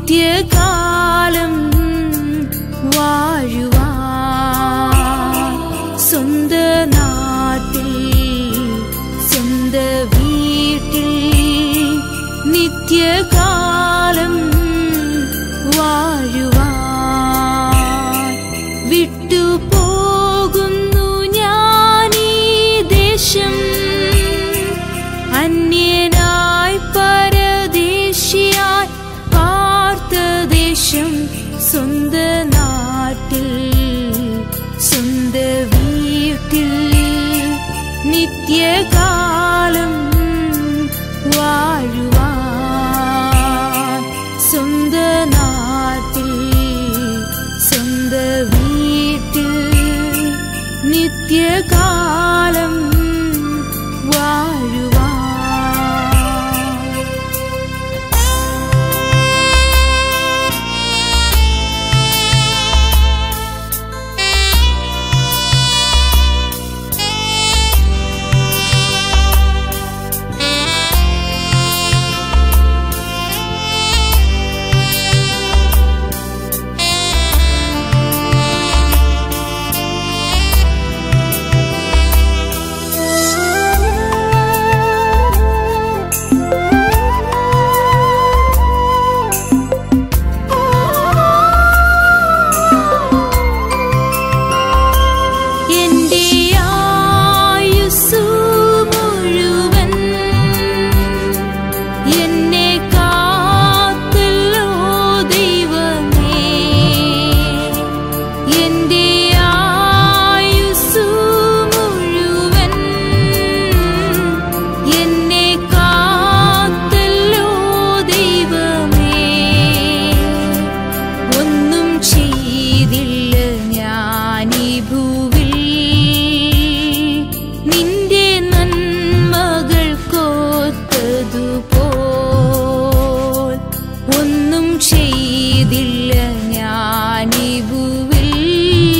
നിത്യകാലം വാഴുവാൻ സ്വന്ത നാട്ടിൽ സ്വന്ത വീട്ടിൽ നിത്യകാലം വാഴുവാൻ വിട്ടുപോകുന്നു ഞാനീ ദേശം അന്യനായി പരദേശിയായി പാർത്ത ദേശം സ്വന്ത നാട്ടിൽ സ്വന്ത വീട്ടിൽ നിത്യകാലം വാഴുവാൻ സ്വന്ത നാട്ടിൽ സ്വന്ത വീട്ടിൽ നിത്യകാലം വാഴുവാൻ എന്റെ ആയുസ്സു മുഴുവൻ എന്നെ കാത്തല്ലോ ദൈവമേ എന്റെ ആയുസ്സു മുഴുവൻ എന്നെ കാത്തല്ലോ ദൈവമേ ഒന്നും ചെയ്തില്ല ഞാനീ ഭൂവിൽ നിന്റെ നന്മകൾ കോത്തതുപോൽ ഒന്നും ചെയ്തില്ല ഞാനീ ഭൂവിൽ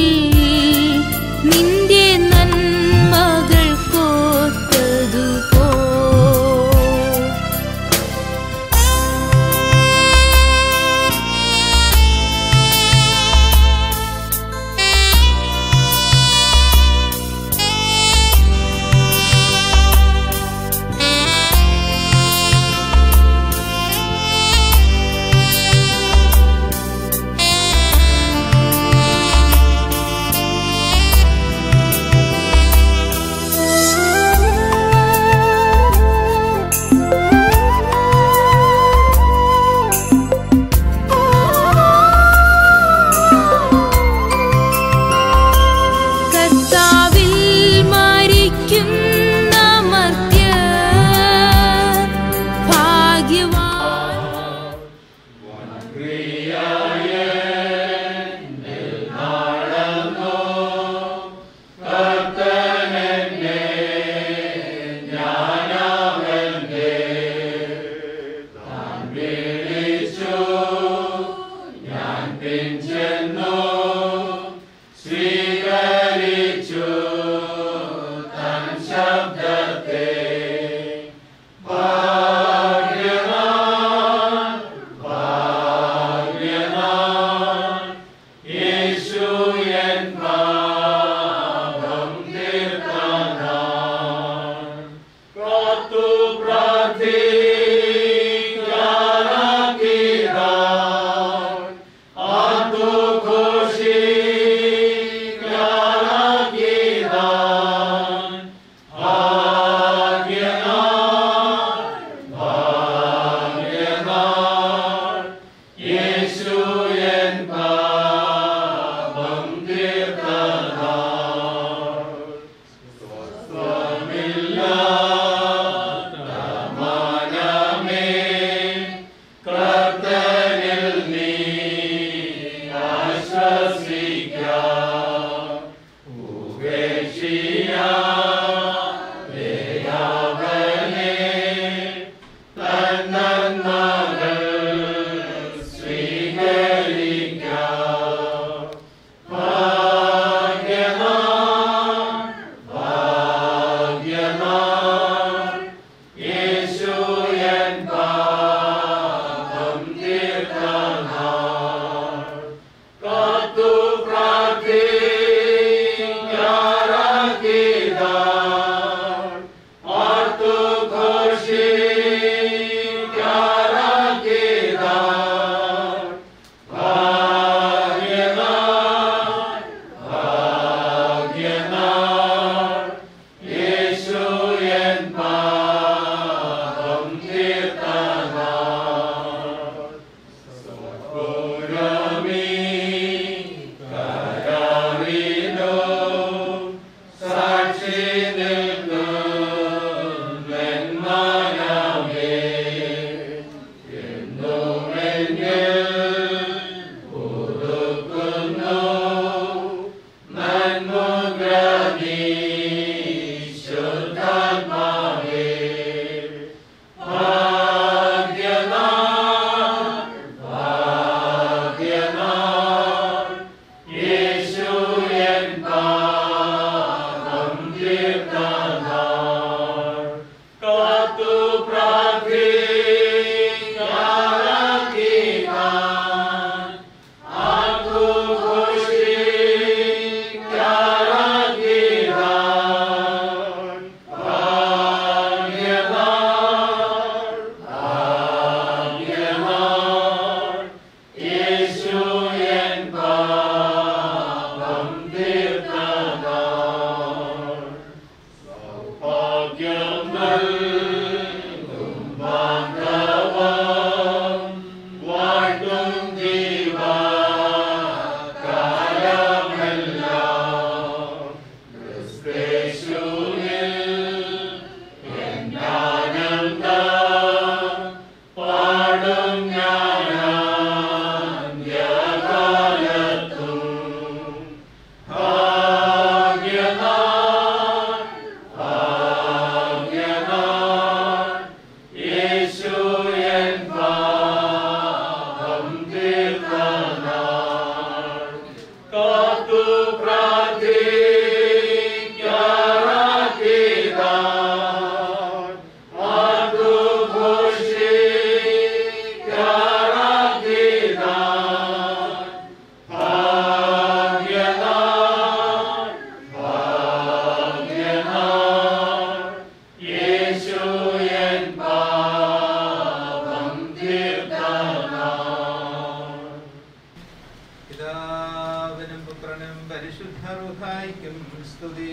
പരിശുദ്ധ റുഹായിക്കും സ്തുതി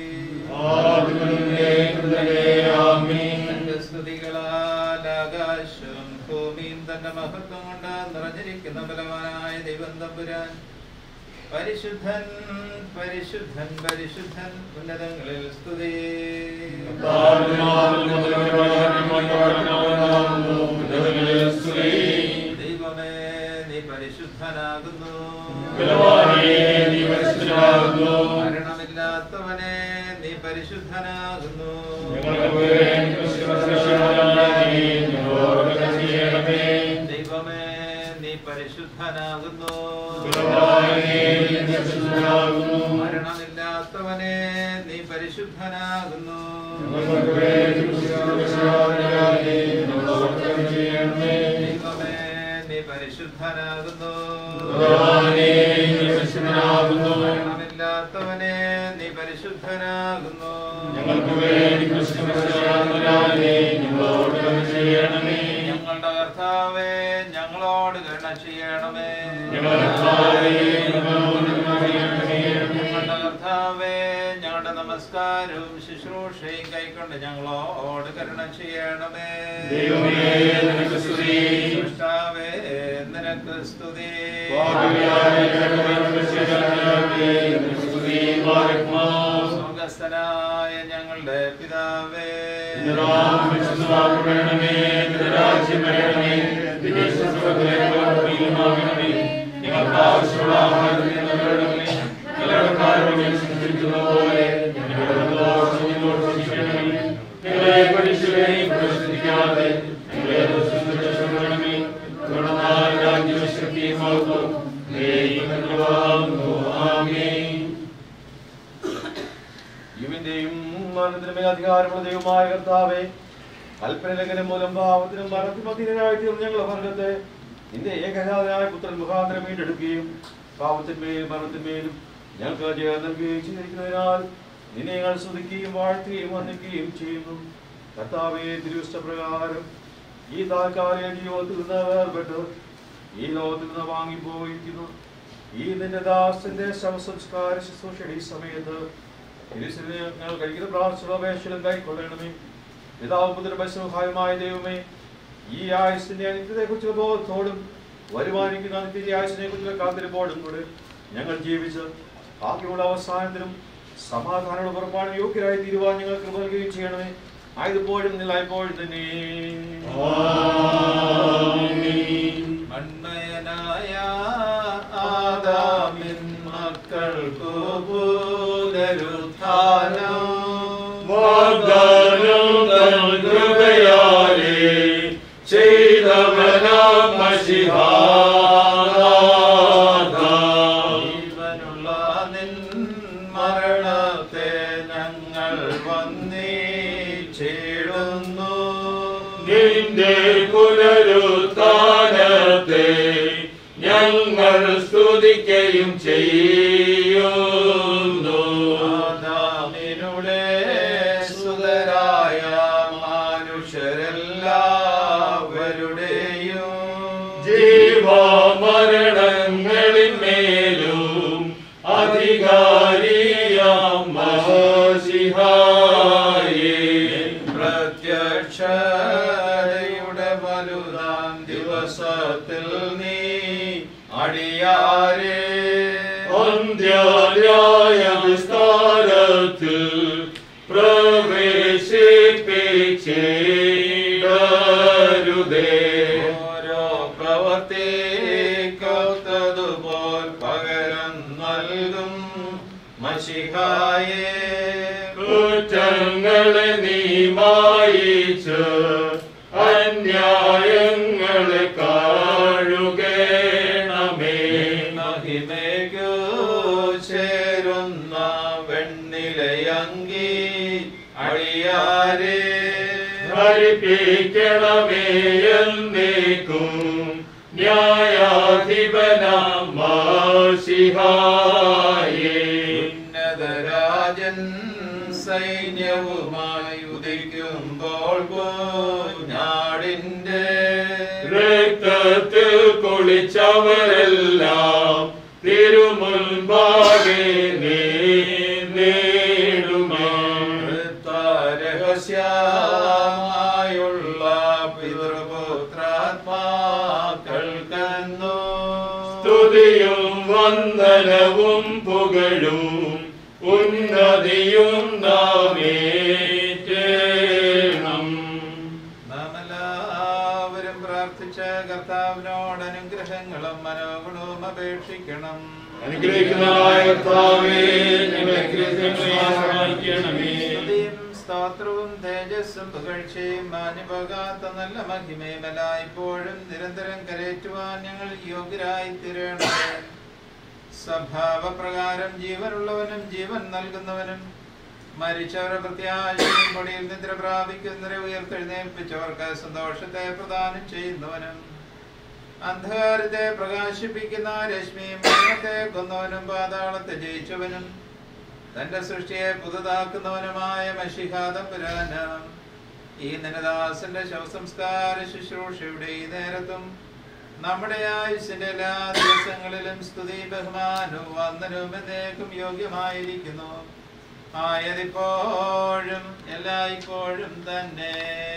തന്റെ സ്തുതികളാൽ ആകാശവും ഭൂമിയും തന്റെ മഹത്വം കൊണ്ട് നിറഞ്ഞിരിക്കുന്ന ബലവാനായ ദൈവം തമ്പുരാൻ പരിശുദ്ധൻ പരിശുദ്ധൻ പരിശുദ്ധൻ ഉന്നതങ്ങളിൽ സ്തുതി ദൈവമേ നീ പരിശുദ്ധനാകുന്നു മരണമില്ലാത്തവനെ നീ പരിശുദ്ധനാകുന്നു ദൈവമേ നീ പരിശുദ്ധനാകുന്നു മരണമില്ലാത്തവനെ നീ പരിശുദ്ധനാകുന്നു ദൈവമേ നീ പരിശുദ്ധനാകുന്നു മരണമില്ലാത്തവനെ നീ പരിശുദ്ധനാകുന്നു ഞങ്ങളുടെ കർത്താവേ ഞങ്ങളോട് കരുണ ചെയ്യണമേ ഞങ്ങളുടെ കർത്താവേ ഞങ്ങളുടെ നമസ്കാരവും ശുശ്രൂഷയും കൈക്കൊണ്ട് ഞങ്ങളോട് കരുണ ചെയ്യണമേ സൃഷ്ടാവേ നിനക്ക് സ്തുതി സ്വർഗസ്ഥനായ ഞങ്ങളുടെ പിതാവേ ജീവന്റെയും മരണത്തിനുമേ അധികാരമുള്ള ദൈവമായ കർത്താവേ കൽപ്പനലംഘനം മൂലം പാവത്തിനും മരണത്തിനും അധീനരായി തീർന്ന ഞങ്ങളുടെ വർഗത്തെ നിന്റെ ഏകജാതനായ പുത്രൻ മുഖാന്തരം വീണ്ടെടുക്കുകയും പാവത്തിന്മേലും മരണത്തിന്മേലും ഞങ്ങൾക്ക് ജയം നൽകുകയും ചെയ്തിരിക്കുന്നതിനാൽ നിന്നെ ഞങ്ങൾ സ്തുതിക്കുകയും വാഴ്ത്തുകയും വന്ദിക്കുകയും ചെയ്യുന്നു കർത്താവേ തിരുവിഷ്ടപ്രകാരം ഈ താൽക്കാലിക ജീവിതത്തിൽ നിന്ന് വേർപെട്ട് ഈ ലോകത്തിൽ നിന്ന് വാങ്ങിപ്പോയിരിക്കുന്നു ഈ നിന്റെ ദാസന്റെ ശവസംസ്കാര ശുശ്രൂഷയുടെ ഈ സമയത്ത് തിരുസന്നിധിയിൽ ഞങ്ങൾ കഴിക്കുന്ന പ്രാർത്ഥനാപേക്ഷകളും കൈക്കൊള്ളണമേ പിതാവ് പുത്രപരിശുഭായമായ ദൈവമേ ഈ ആയുസിന്റെ അനിത്യത്തെ കുറിച്ചുള്ള ബോധത്തോടും വരുമാനിക്കുന്ന അനിത്യ ആയുസിനെ കുറിച്ചുള്ള കാത്തിരിപ്പോടും കൂടെ ഞങ്ങൾ ജീവിച്ച് ബാക്കിയുള്ള അവസാനത്തിലും സമാധാനമുള്ള പുറപ്പാട് യോഗ്യരായി തീരുവാൻ ഞങ്ങൾ കൃപ നൽകുകയും ചെയ്യണമേ ആയതുപോഴും നിലായപ്പോഴും തന്നെ മണ്ണയനായ ആദാമിൻ മക്കൾക്കു പുനരുത്ഥാനം വാഗ്ദാനം തൻ കൃപയാലേ ചെയ്തവനാം മഷിഹാനാഥ. ജീവനുള്ള നിൻ മരണത്തെ ഞങ്ങൾ വന്നീച്ചിടുന്നു നിന്റെ പുനരുത്ഥാനത്തെ ഞങ്ങൾ സ്തുതിക്കുകയും ചെയ്യുന്നു ആദാമിനുടെ സുതരായ മനുഷ്യരെല്ലാവരുടെയും ജീവമരണങ്ങളിന്മേലും അധികാരിയാം മഷിഹായേ പ്രത്യക്ഷതയുടെ വലുതാം ദിവസത്തിൽ നീ അടിയാരെ അന്ത്യാന്യായ വിസ്താരത്തിൽ പ്രവേശിപ്പിച്ചേടരുതേ ഓരോ പ്രവർത്തിക്കൊത്തതുപോൽ പകരം നൽകും മഷിഹായേ കുറ്റങ്ങളെ നീ മായിച്ച് അന്യായങ്ങളെ കാഴുകേണമേ മഹിമയ്ക്കു ചേരുന്ന വെണ്ണിലയങ്കി അടിയാരെ ധരിപ്പിക്കണമേ എന്നേക്കും ന്യായാധിപനാം മാഷിഹായേ ഉന്നതരാജൻ സൈന്യവുമായി ഉദിക്കുമ്പോൾ നാടിന്റെ രക്തത്തിൽ കുളിച്ചവരെല്ലാം തിരുമുൽ മുൻപാകെ നീ നേടുമേ രഹസ്യമായുള്ള പിതൃപുത്രാത്മാക്കൾക്കെന്നു സ്തുതിയും വന്ദനവും പുകഴും ഉന്നതിയും നാമേറ്റേണം നാം എല്ലാവരും പ്രാർത്ഥിച്ച കർത്താവിനോട് അനുഗ്രഹങ്ങളും മനോഗുണവും അപേക്ഷിക്കണം അനുഗ്രഹിക്കുന്നതായ കർത്താവേ ഞങ്ങളെ കൃത്യമായി സഹായിക്കണമേ സ്തുതിയും സ്തോത്രവും തേജസ്സും പുകഴ്ചയും മാഞ്ഞുപോകാത്ത നല്ല മഹിമയുമല്ല ഇപ്പോഴും നിരന്തരം കരയേറ്റുവാൻ ഞങ്ങൾ യോഗ്യരായി തീരണമേ സ്വഭാവപ്രകാരം ജീവനുള്ളവനും ജീവൻ നൽകുന്നവനും മരിച്ചവരെ പ്രത്യാശയും പൊടിയിൽ നിദ്ര പ്രാപിക്കുന്നവരെ ഉയർത്തെഴുന്നേൽപ്പിച്ചവർക്ക് സന്തോഷത്തെ പ്രദാനം ചെയ്യുന്നവനും അന്ധകാരത്തെ പ്രകാശിപ്പിക്കുന്ന രശ്മിയും മരണത്തെ കൊന്നവനും പാതാളത്തെ ജയിച്ചവനും തന്റെ സൃഷ്ടിയെ പുതുതാക്കുന്നവനുമായ മഷിഹാദപുരാന ഈ നിനദാസന്റെ ശവസംസ്കാര ശുശ്രൂഷയുടെ ഈ നേരത്തും നമ്മുടെ ആയുസിന്റെ എല്ലാ ദിവസങ്ങളിലും സ്തുതി ബഹുമാനവും വന്ദനവും എന്നേക്കും യോഗ്യമായിരിക്കുന്നു ആയതിപ്പോഴും എല്ലായ്പ്പോഴും തന്നെ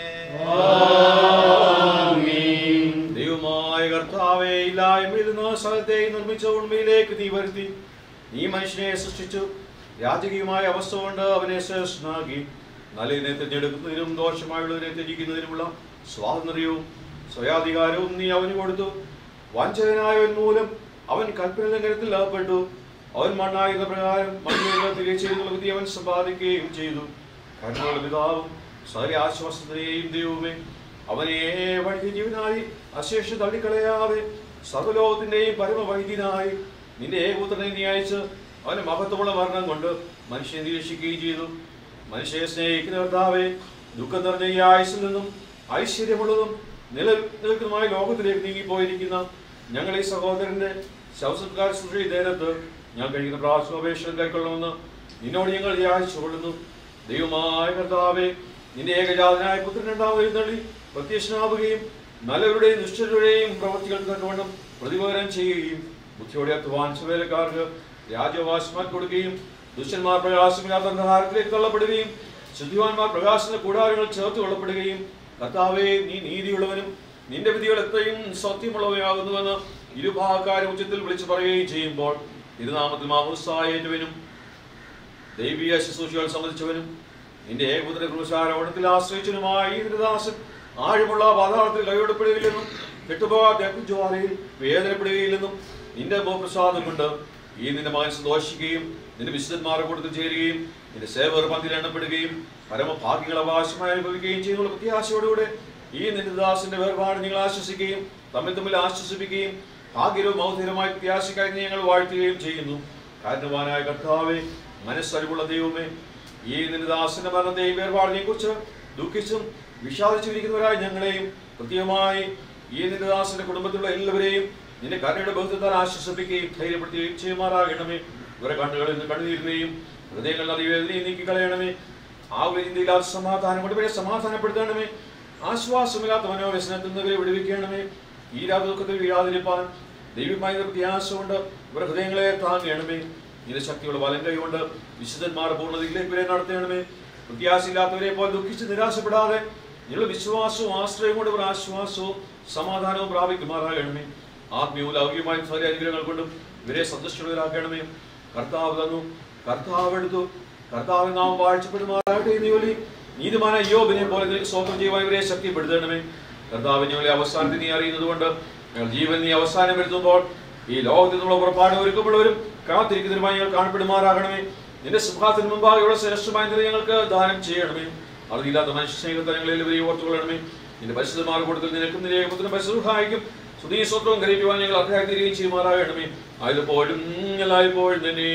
ആമീൻ ദൈവമായ കർത്താവേ ഇല്ലായ്മയിൽ നിന്ന് സ്ഥലത്തെ നിർമ്മിച്ച ഉണ്മയിലേക്ക് നീ വരുത്തി നീ മനുഷ്യനെ സൃഷ്ടിച്ചു രാജകീയമായ അവസ്ഥ കൊണ്ട് അവനെ ശ്രേഷ്ഠനാക്കി നല്ലതിനെ തിരഞ്ഞെടുക്കുന്നതിനും ദോഷമായുള്ളതിനെ ത്യജിക്കുന്നതിനുമുള്ള സ്വാതന്ത്ര്യവും സ്വയാധികാരവും നീ അവന് കൊടുത്തു വഞ്ചകനായവൻ മൂലം അവൻ കൽപ്പന ലംഘനത്തിൽ അകപ്പെട്ടു അവൻ മണ്ണായുന്ന പ്രകാരം മണ്ണിലുള്ള തിരിച്ചെഴുന്നുള്ള വിധി അവൻ സമ്പാദിക്കുകയും ചെയ്തു കരുണയുള്ള പിതാവും സകല ആശ്വാസത്തിനെയും ദൈവമേ അവനെ വഴി ജീവനായി അശേഷം തള്ളിക്കളയാതെ സർവലോകത്തിന്റെയും പരമവൈദ്യനായി നിന്റെ ഏകപുത്രനെ നീ അയച്ച് അവന്റെ മഹത്വമുള്ള മരണം കൊണ്ട് മനുഷ്യനെ നിരീക്ഷിക്കുകയും ചെയ്തു മനുഷ്യനെ സ്നേഹിക്കുന്ന കർത്താവെ ദുഃഖം നിറഞ്ഞ ഈ ആയുസ്സിൽ നിന്നും ഐശ്വര്യമുള്ളതും നിലനിൽക്കുന്നതുമായ ലോകത്തിലേക്ക് നീങ്ങിപ്പോയിരിക്കുന്ന ഞങ്ങൾ ഈ സഹോദരന്റെ ശവസംസ്കാര ശുശ്രൂഷ നേരത്ത് ഞാൻ കഴിക്കുന്ന പ്രാർത്ഥനാപേക്ഷ കൈക്കൊള്ളണമെന്ന് നിന്നോട് ഞങ്ങൾ യാചിച്ചുകൊള്ളുന്നു ദൈവമായ കർത്താവെ നിന്റെ ഏകജാതനായ പുത്രൻ രണ്ടാമത് എഴുന്നള്ളി പ്രത്യക്ഷനാവുകയും നല്ലവരുടെയും ദുഷ്ടരുടെയും പ്രവൃത്തികൾക്ക് തക്കവണ്ണം പ്രതിപകരം ചെയ്യുകയും ബുദ്ധിയോടെ അധ്വാനിച്ച വേലക്കാർക്ക് രാജവാസമാർ കൊടുക്കുകയും ദുഷ്ടന്മാർ പ്രകാശമില്ലാത്ത അന്ധകാരത്തിലേക്ക് തള്ളപ്പെടുകയും ശുദ്ധിവാന്മാർ പ്രകാശന കൂടാരങ്ങൾ ചേർത്ത് കൊള്ളപ്പെടുകയും കർത്താവെ നീ നീതിയുള്ളവനും നിന്റെ വിധികൾ എത്രയും സത്യമുള്ളവയാകുന്നുവെന്ന് ഇരുഭാഗക്കാരും ഉച്ചത്തിൽ വിളിച്ചു പറയുകയും ചെയ്യുമ്പോൾ തിരുനാമത്തിൽ മാമൂസായേറ്റവനും ദൈവീയ ശുശ്രൂഷകൾ സംബന്ധിച്ചവനും നിന്റെ ഏകപുത്ര ക്രൂശാരോഹണത്തിൽ ആശ്രയിച്ചവനുമായ ഈ ദാസൻ ആഴമുള്ള പാതാളത്തിൽ കൈവിടപ്പെടുകയില്ലെന്നും കെട്ടുപോകാത്ത അഗ്നിജ്വാലയിൽ വേദനപ്പെടുകയില്ലെന്നും നിന്റെ മോപ്രസാദം കൊണ്ട് ഈ നിന്റെ മകൻ സന്തോഷിക്കുകയും നിന്റെ വിശുദ്ധന്മാരെ കൊടുത്ത് ചേരുകയും നിന്റെ സേവർ പന്തിൽ എണ്ണപ്പെടുകയും പരമഭാഗ്യങ്ങൾ അവകാശമായി അനുഭവിക്കുകയും ചെയ്യുന്ന പ്രത്യാശയോടുകൂടെ ഈ നിന്റെ ദാസന്റെ വേർപാട് നിങ്ങൾ ആശ്വസിക്കുകയും തമ്മിൽ തമ്മിൽ ആശ്വസിപ്പിക്കുകയും ഭാഗ്യവും മൗതിരമായി പ്രത്യാശക്കായി ഞങ്ങൾ വാഴ്ത്തുകയും ചെയ്യുന്നു കാരണവാനായ കർത്താവെ മനസ്സരിവുള്ള ദൈവമേ ഈ നിന്റെ ദാസന്റെ മരണത്തെയും വേർപാടിനെയും കുറിച്ച് ദുഃഖിച്ചും വിഷാദിച്ചിരിക്കുന്നവരായ ഞങ്ങളെയും കൃത്യമായി ഈ നിന്റെ ദാസന്റെ കുടുംബത്തിലുള്ള എല്ലാവരെയും നിന്റെ കരുണയുടെ ബഹുത്വത്താൽ ആശ്വസിപ്പിക്കുകയും ധൈര്യപ്പെടുത്തുകയും ചെയ്യുമാറാകണമേ ഇവരെ കണ്ണുകളിൽ നിന്ന് കണ്ണുനീരിനെയും ഹൃദയങ്ങളിൽ അതിവേദനയും നീക്കിക്കളയണമേ ആ ഒരു ചിന്തയില്ലാത്ത സമാധാനം കൊണ്ട് ഇവരെ സമാധാനപ്പെടുത്തണമേ ആശ്വാസമില്ലാത്ത മനോവ്യസനത്തിൽ നിന്ന് ഇവരെ വിടുവിക്കണമേ ഈ രാത്രി ദുഃഖത്തിൽ വീഴാതിരിപ്പാൻ ദൈവമായ പ്രത്യാശ കൊണ്ട് ഇവരുടെ ഹൃദയങ്ങളെ താങ്ങണമേ നിന്റെ ശക്തിയുള്ള വലം കൈകൊണ്ട് വിശുദ്ധന്മാർ പൂർണ്ണതയിലേക്ക് വരെ നടത്തണമേ പ്രത്യാശയില്ലാത്തവരെ പോലെ ദുഃഖിച്ച് നിരാശപ്പെടാതെ നിങ്ങളുടെ വിശ്വാസവും ആശ്രയം കൊണ്ട് ഇവർ ആശ്വാസവും സമാധാനവും പ്രാപിക്കുമാറാകണമേ ആത്മീയവും ലൗകികമായ സ്വര അനുഗ്രഹങ്ങൾ കൊണ്ടും ഇവരെ സന്തുഷ്ടരാക്കണമേ കർത്താവ് തന്നു കർത്താവ് എടുത്തു കർത്താവ് നാം വാഴ്ചപ്പെടുമാറാകട്ടെ എന്ന് ജോലി നീതിമാന യോബിനെ പോലെ നിനക്ക് സ്വന്തം ചെയ്യുവാൻ ഇവരെ ശക്തിപ്പെടുത്തണമേ കർത്താവ് ഞങ്ങളെ അവസാനത്തിൽ നീ അറിയുന്നത് കൊണ്ട് ഞങ്ങൾ ജീവൻ നീ അവസാനം വരുത്തുമ്പോൾ ഈ ലോകത്തിൽ നിന്നുള്ള പുറപ്പാട് ഒരുക്കപ്പെടുവരും കാത്തിരിക്കുന്നവരുമായി ഞങ്ങൾ കാണപ്പെടുമാറാകണമേ നിന്റെ സുഖാത്തിന് മുമ്പാകെയുള്ള ശ്രേഷ്ഠമായ നില ഞങ്ങൾക്ക് ദാനം ചെയ്യണമേ അറിയില്ലാത്ത മനുഷ്യ സ്നേഹത്തെ ഞങ്ങൾ എല്ലാവരെയും ഓർത്തുകൊള്ളണമേ നിന്റെ പരിശുദ്ധമാർ കൊടുത്തിൽ നിനക്കും നിന്റെ പുത്രനും പരിശുദ്ധായിക്കും സുധീ സ്വത്വം ഗ്രഹിക്കുവാൻ ഞങ്ങൾ അധ്യായത്തിരികയും ചെയ്യുമാറാകണമേ അതിലെപ്പോഴും എല്ലായ്പ്പോഴും തന്നെ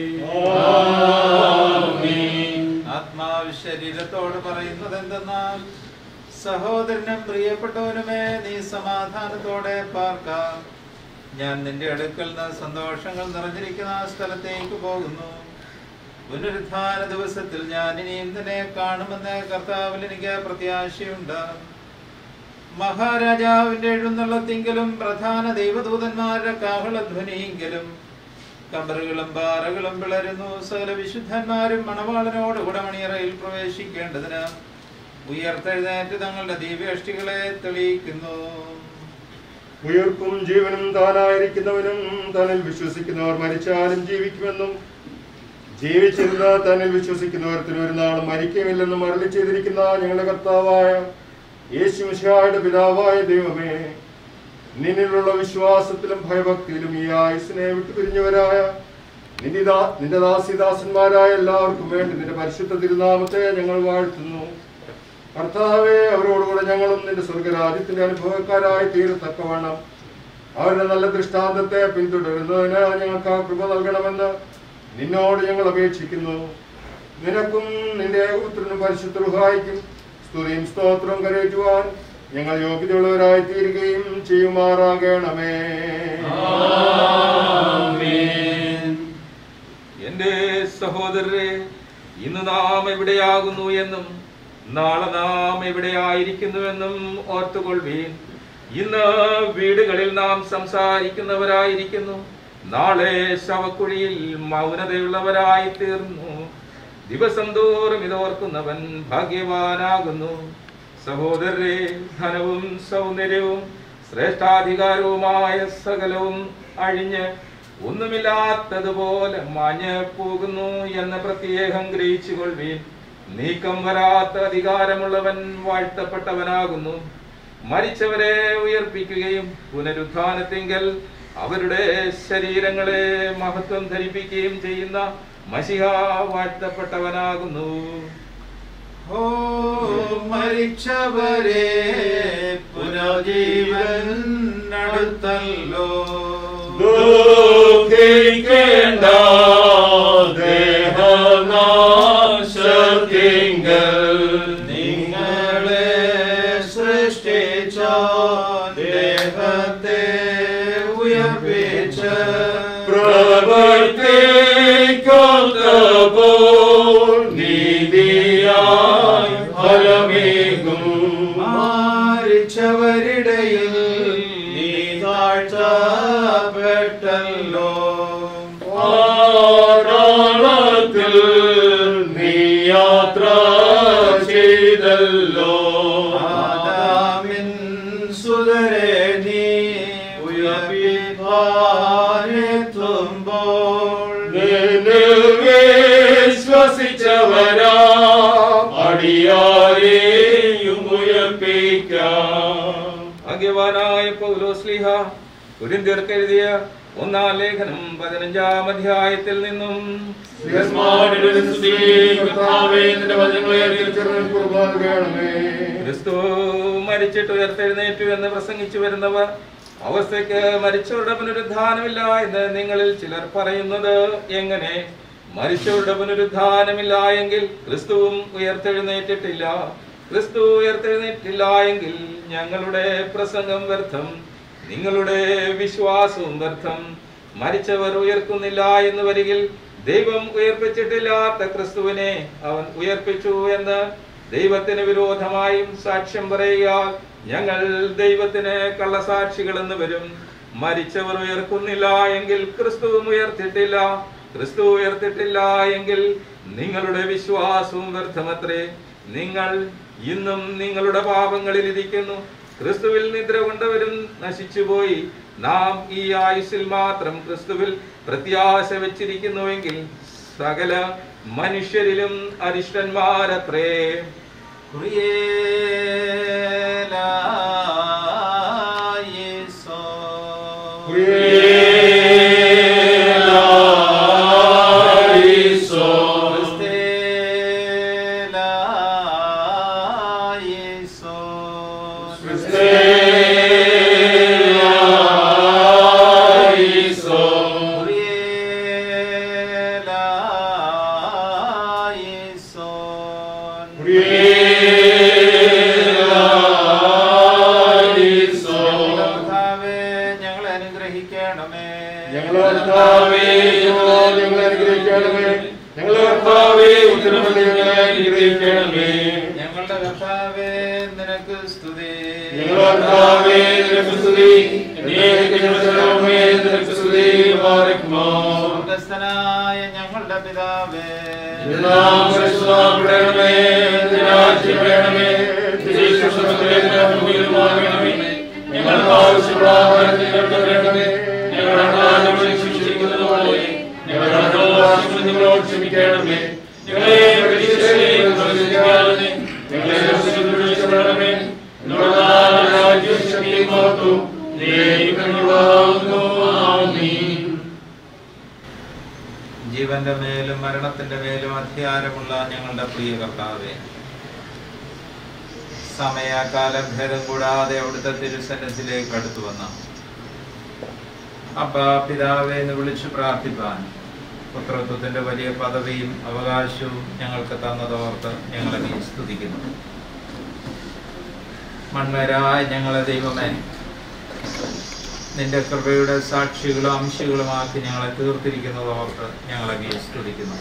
ആത്മാവ് ശരീരത്തോട് പറയുന്നത് എന്തെന്നാൽ സഹോദരനും പ്രിയപ്പെട്ടവനുമേ നീ സമാധാനത്തോടെ പാർക്കാം ഞാൻ നിന്റെ അടുക്കൽ നിന്ന് സന്തോഷങ്ങൾ നിറഞ്ഞിരിക്കുന്ന ആ സ്ഥലത്തേക്ക് പോകുന്നു പുനരുത്ഥാന ദിവസത്തിൽ ഞാൻ ഇനിയും നിന്നെ കാണുമെന്ന് കർത്താവിൽ എനിക്ക് പ്രത്യാശയുണ്ട് മഹാരാജാവിന്റെ എഴുന്നള്ളത്തിങ്കിലും പ്രധാന ദൈവദൂതന്മാരുടെ കാഹളധ്വനിയെങ്കിലും കബറുകളും പാറകളും പിളരുന്നു സകല വിശുദ്ധന്മാരും മണവാളനോട് കുടമണിയറയിൽ പ്രവേശിക്കേണ്ടതിന് ഉയർത്തെഴുന്നേറ്റ് തങ്ങളുടെ ദിവ്യഷ്ടികളെ തെളിയിക്കുന്നു ഉയർപ്പും ജീവനും താനായിരിക്കുന്നവനും തന്നിൽ വിശ്വസിക്കുന്നവർ മരിച്ചാലും ജീവിക്കുമെന്നും ജീവിച്ചിരുന്ന തന്നിൽ വിശ്വസിക്കുന്നവർത്തിന് ഒരു നാളും മരിക്കുമില്ലെന്നും അരളി ചെയ്തിരിക്കുന്ന ഞങ്ങളുടെ കർത്താവായ യേശു മിശിഹായുടെ പിതാവായ ദൈവമേ നിന്നിലുള്ള വിശ്വാസത്തിലും ഭയഭക്തിയിലും ഈ ആയുസിനെ വിട്ടുപിരിഞ്ഞവരായ നിന്റെ ദാ- നിന്റെ ദാസിദാസന്മാരായ എല്ലാവർക്കും വേണ്ടി നിന്റെ പരിശുദ്ധ തിരുനാമത്തെ ഞങ്ങൾ വാഴ്ത്തുന്നു കർത്താവെ അവരോടുകൂടെ ഞങ്ങളും നിന്റെ സ്വർഗരാജ്യത്തിന്റെ അനുഭവക്കാരായി തീരത്തക്കവണ്ണം അവരുടെ നല്ല ദൃഷ്ടാന്തത്തെ പിന്തുടരുന്നതിന് ഞങ്ങൾക്ക് ആ കൃപ നൽകണമെന്ന് നിന്നോട് ഞങ്ങൾ അപേക്ഷിക്കുന്നു നിനക്കും നിന്റെ പുത്രനും പരിശുദ്ധ റുഹായിക്കും സ്തുതിയും സ്തോത്രവും കരയറ്റുവാൻ ഞങ്ങൾ യോഗ്യതയുള്ളവരായി തീരുകയും ചെയ്യുമാറാകണമേ എന്റെ സഹോദരരെ ഇന്ന് നാം എവിടെയാകുന്നു എന്നും നാളെ നാം എവിടെയായിരിക്കുന്നുവെന്നും ഓർത്തുകൊള്ളുവീൻ ഇന്ന് വീടുകളിൽ നാം സംസാരിക്കുന്നവരായിരിക്കുന്നു നാളെ ശവക്കുഴിയിൽ മൗനതയുള്ളവരായി തീർന്നു ദിവസം തോറും ഇതോർക്കുന്നവൻ ഭാഗ്യവാനാകുന്നു സഹോദരരെ ധനവും സൗന്ദര്യവും ശ്രേഷ്ഠാധികാരവുമായ സകലവും അഴിഞ്ഞ് ഒന്നുമില്ലാത്തതുപോലെ മാഞ്ഞ് പോകുന്നു എന്ന് പ്രത്യേകം ഗ്രഹിച്ചുകൊള്ളുവീൻ നീക്കം വരാത്ത അധികാരമുള്ളവൻ വാഴ്ത്തപ്പെട്ടവനാകുന്നു മരിച്ചവരെ ഉയർപ്പിക്കുകയും പുനരുത്ഥാനത്തിങ്കൽ അവരുടെ ശരീരങ്ങളെ മഹത്വം ധരിപ്പിക്കുകയും ചെയ്യുന്ന മഷിഹ വാഴ്ത്തപ്പെട്ടവനാകുന്നു ഓ മരിച്ചവരെ പുനർജീവൻ അടുത്തല്ലോ ദുഃഖിക്കേണ്ട ദേഹനാശത്തിങ്കൽ നിങ്ങളെ സൃഷ്ടിച്ച ദേഹത്തെ ഉയർപ്പിച്ച പ്രവർത്തിക്കൊത്തപ്പോൾ നീതിയായി ഫലമേകും മരിച്ചവരിടയിൽ നീ താഴ്ത്തപ്പെട്ടല്ലോ ആരാളത്തിൽ നീ യാത്ര ചെയ്തല്ലോ ആദാമിൻ സുതരെ നീ ഉയർപ്പിപ്പാനെത്തുമ്പോൾ നിന്നിൽ വിശ്വസിച്ചവരാ അടിയാരെയും ഉയർപ്പിക്കാം ഭാഗ്യവാനായ പൗലോസ്ലിഹ കുരിന്തിയർക്ക് എഴുതിയ ഒന്നാം ലേഖനം പതിനഞ്ചാം അധ്യായത്തിൽ നിന്നും ശ്രീയസ്മാരുടെ സ്തുതി കർത്താവേ, നിന്റെ വചനങ്ങളെ അറിയിച്ചിരുന്നു. നൽകണമേ ക്രിസ്തു മരിച്ചിട്ട് ഉയർത്തെഴുന്നേറ്റു എന്ന് പ്രസംഗിച്ചു വരുന്നവർ അവസ്ഥയ്ക്ക് മരിച്ചവരുടെ പുനരുദ്ധാനമില്ല എന്ന് നിങ്ങളിൽ ചിലർ പറയുന്നത് എങ്ങനെ മരിച്ചവരുടെ പുനരുദ്ധാനമില്ല എങ്കിൽ ക്രിസ്തുവും ഉയർത്തെഴുന്നേറ്റിട്ടില്ല ക്രിസ്തു ഉയർത്തെഴുന്നേറ്റില്ല എങ്കിൽ ഞങ്ങളുടെ പ്രസംഗം വ്യർത്ഥം നിങ്ങളുടെ വിശ്വാസവും വ്യർത്ഥം മരിച്ചവർ ഉയർക്കുന്നില്ല എന്ന് വരികിൽ ദൈവം ഉയർപ്പിച്ചിട്ടില്ലാത്ത ക്രിസ്തുവിനെ അവൻ ഉയർപ്പിച്ചു എന്ന് ദൈവത്തിന് വിരോധമായും സാക്ഷ്യം പറയുക ഞങ്ങൾ ദൈവത്തിന് കള്ളസാക്ഷികൾ എന്ന് വരും മരിച്ചവർ ഉയർക്കുന്നില്ല എങ്കിൽ ക്രിസ്തുവും ഉയർത്തിട്ടില്ല ക്രിസ്തു ഉയർത്തിട്ടില്ല എങ്കിൽ നിങ്ങളുടെ വിശ്വാസവും വ്യർത്ഥമത്രേ നിങ്ങൾ ഇന്നും നിങ്ങളുടെ പാപങ്ങളിൽ ഇരിക്കുന്നു ക്രിസ്തുവിൽ നിദ്ര കൊണ്ടവരും നശിച്ചുപോയി നാം ഈ ആയുസ്സിൽ മാത്രം ക്രിസ്തുവിൽ പ്രത്യാശ വെച്ചിരിക്കുന്നുവെങ്കിൽ സകല മനുഷ്യരിലും അരിഷ്ടന്മാരത്രേ ഞങ്ങളെ അനുഗ്രഹിക്കണമേ ഞങ്ങളെ കർത്താവേ, ഞങ്ങളോട് ഞങ്ങളെ അനുഗ്രഹിക്കണമേ ഞങ്ങളെ കർത്താവേ ഉത്തരമല്ലേ ഞങ്ങളെ അനുഗ്രഹിക്കണമേ ഞങ്ങളുടെ കർത്താവേ നിനക്ക് സ്തുതി ഞങ്ങളുടെ കർത്താവേ, നിനക്ക് സ്തുതി. നീ ഞങ്ങളുടെ ദൈവമേ, നിനക്ക് സ്തുതി. ബാറക്കുമോ. സ്വർഗസ്ഥനായ ഞങ്ങളുടെ പിതാവേ നാം പരിശുദ്ധമാക്കപ്പെടണമേ, നിന്റെ രാജ്യം വരണമേ, നിന്റെ ഇഷ്ടം സ്വർഗ്ഗത്തിലെ ഭൂമിയിലുമാകണമേ. ഞങ്ങൾക്ക് ആവശ്യമുള്ള ആഹാരം ഞങ്ങൾക്ക് തരണമേ. ഞങ്ങളുടെ കടക്കാരെ ഞങ്ങളെ ശിക്ഷിക്കുന്നത് പോലെ ഞങ്ങളുടെ കടക്കാരോട് ഞങ്ങളോട് ക്ഷമിക്കണമേ. ഞങ്ങളെ പരീക്ഷയിലേക്ക് പ്രവേശിപ്പിക്കാതെ ഞങ്ങളെ ദോഷത്തിൽ നിന്ന് രക്ഷിക്കണമേ. എന്തുകൊണ്ടെന്നാൽ രാജ്യവും ശക്തിയും മഹത്വവും ദൈവത്തിനുള്ളതാകുന്നു. ആമീൻ. ജീവന്റെ മേലും മരണത്തിന്റെ മേലും അധികാരമുള്ള ഞങ്ങളുടെ പ്രിയ കർത്താവേ സമയകാലം ഭേദം കൂടാതെ അവിടുത്തെ തിരുസന്നത്തിലേക്ക് അടുത്തു വന്ന അപ്പ പിതാവെ എന്ന് വിളിച്ചു പ്രാർത്ഥിപ്പാൻ പുത്രത്വത്തിന്റെ വലിയ പദവിയും അവകാശവും ഞങ്ങൾക്ക് തന്നതോർത്ത് ഞങ്ങളെ നീ സ്തുതിക്കുന്നു മൺമരായ ഞങ്ങളെ ദൈവമേ നിന്റെ കൃപയുടെ സാക്ഷികളും അംശികളുമാക്കി ഞങ്ങളെ തീർത്തിരിക്കുന്നതോർത്ത് ഞങ്ങളെ നീ സ്തുതിക്കുന്നു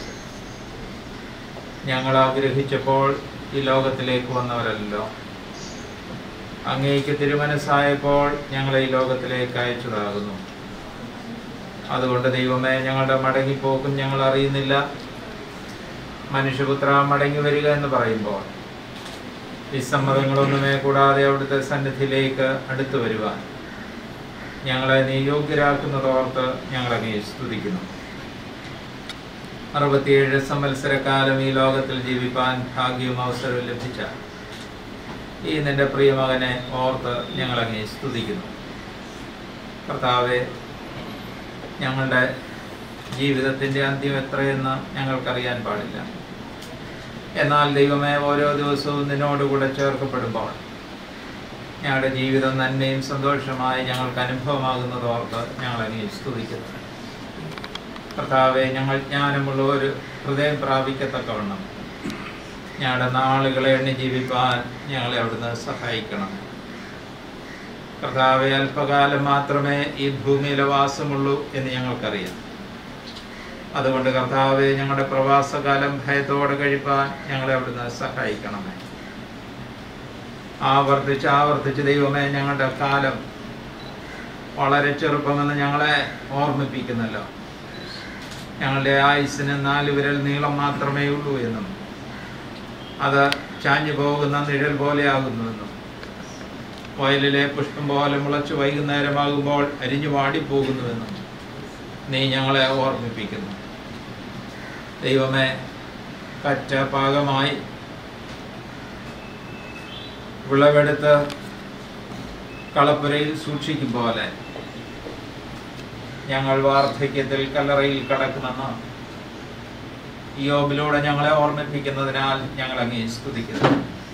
ഞങ്ങൾ ആഗ്രഹിച്ചപ്പോൾ ഈ ലോകത്തിലേക്ക് വന്നവരല്ലോ അങ്ങേക്ക് തിരുമനസ്സായപ്പോൾ ഞങ്ങളെ ഈ ലോകത്തിലേക്ക് അയച്ചതാകുന്നു അതുകൊണ്ട് ദൈവമേ ഞങ്ങളുടെ മടങ്ങിപ്പോക്കും ഞങ്ങൾ അറിയുന്നില്ല മനുഷ്യപുത്ര മടങ്ങി വരിക എന്ന് പറയുമ്പോൾ വിസമ്മതങ്ങളൊന്നുമേ കൂടാതെ അവിടുത്തെ സന്നിധിയിലേക്ക് അടുത്തു വരുവാൻ ഞങ്ങളെ നീ യോഗ്യരാക്കുന്നതോർത്ത് ഞങ്ങളെ നീ സ്തുതിക്കുന്നു അറുപത്തിയേഴ് സംവത്സരക്കാലം ഈ ലോകത്തിൽ ജീവിപ്പാൻ ഭാഗ്യവും അവസരവും ലഭിച്ച ഈ നിന്റെ പ്രിയമകനെ ഓർത്ത് ഞങ്ങളെ നീ സ്തുതിക്കുന്നു കർത്താവെ ഞങ്ങളുടെ ജീവിതത്തിൻ്റെ അന്ത്യം എത്രയെന്ന് ഞങ്ങൾക്കറിയാൻ പാടില്ല എന്നാൽ ദൈവമേ ഓരോ ദിവസവും നിന്നോടുകൂടെ ചേർക്കപ്പെടുമ്പോൾ ഞങ്ങളുടെ ജീവിതം നന്മയും സന്തോഷമായി ഞങ്ങൾക്ക് അനുഭവമാകുന്നത് ഓർത്ത് ഞങ്ങൾ നീ സ്തുതിക്കുന്നു കർത്താവെ ഞങ്ങൾ ജ്ഞാനമുള്ള ഒരു ഹൃദയം പ്രാപിക്കത്തക്കവണ്ണം ഞങ്ങളുടെ നാളുകളെ എണ്ണി ജീവിപ്പാൻ ഞങ്ങളെ അവിടുന്ന് സഹായിക്കണം കർത്താവെ അല്പകാലം മാത്രമേ ഈ ഭൂമിയിലെ വാസമുള്ളൂ എന്ന് ഞങ്ങൾക്കറിയാം അതുകൊണ്ട് കർത്താവെ ഞങ്ങളുടെ പ്രവാസകാലം ഭയത്തോടെ കഴിപ്പാൻ ഞങ്ങളെ അവിടുന്ന് സഹായിക്കണമേ ആവർത്തിച്ച് ആവർത്തിച്ച് ദൈവമേ ഞങ്ങളുടെ കാലം വളരെ ചെറുപ്പമെന്ന് ഞങ്ങളെ ഓർമ്മിപ്പിക്കുന്നല്ലോ ഞങ്ങളുടെ ആയുസ്സിന് നാല് വിരൽ നീളം മാത്രമേ ഉള്ളൂ എന്നും അത് ചാഞ്ഞു പോകുന്ന നിഴൽ പോലെയാകുന്നുവെന്നും വയലിലെ പുഷ്പം പോലെ മുളച്ചു വൈകുന്നേരമാകുമ്പോൾ അരിഞ്ഞു വാടിപ്പോകുന്നുവെന്നും നീ ഞങ്ങളെ ഓർമ്മിപ്പിക്കുന്നു ദൈവമേ കറ്റ പാകമായി വിളവെടുത്ത് കളപ്പുരയിൽ സൂക്ഷിക്കും പോലെ ഞങ്ങൾ വാർദ്ധക്യത്തിൽ കല്ലറയിൽ കടക്കുമെന്ന് യോബിലൂടെ ഞങ്ങളെ ഓർമ്മിപ്പിക്കുന്നതിനാൽ ഞങ്ങൾ അങ്ങേ സ്തുതിക്കുന്നു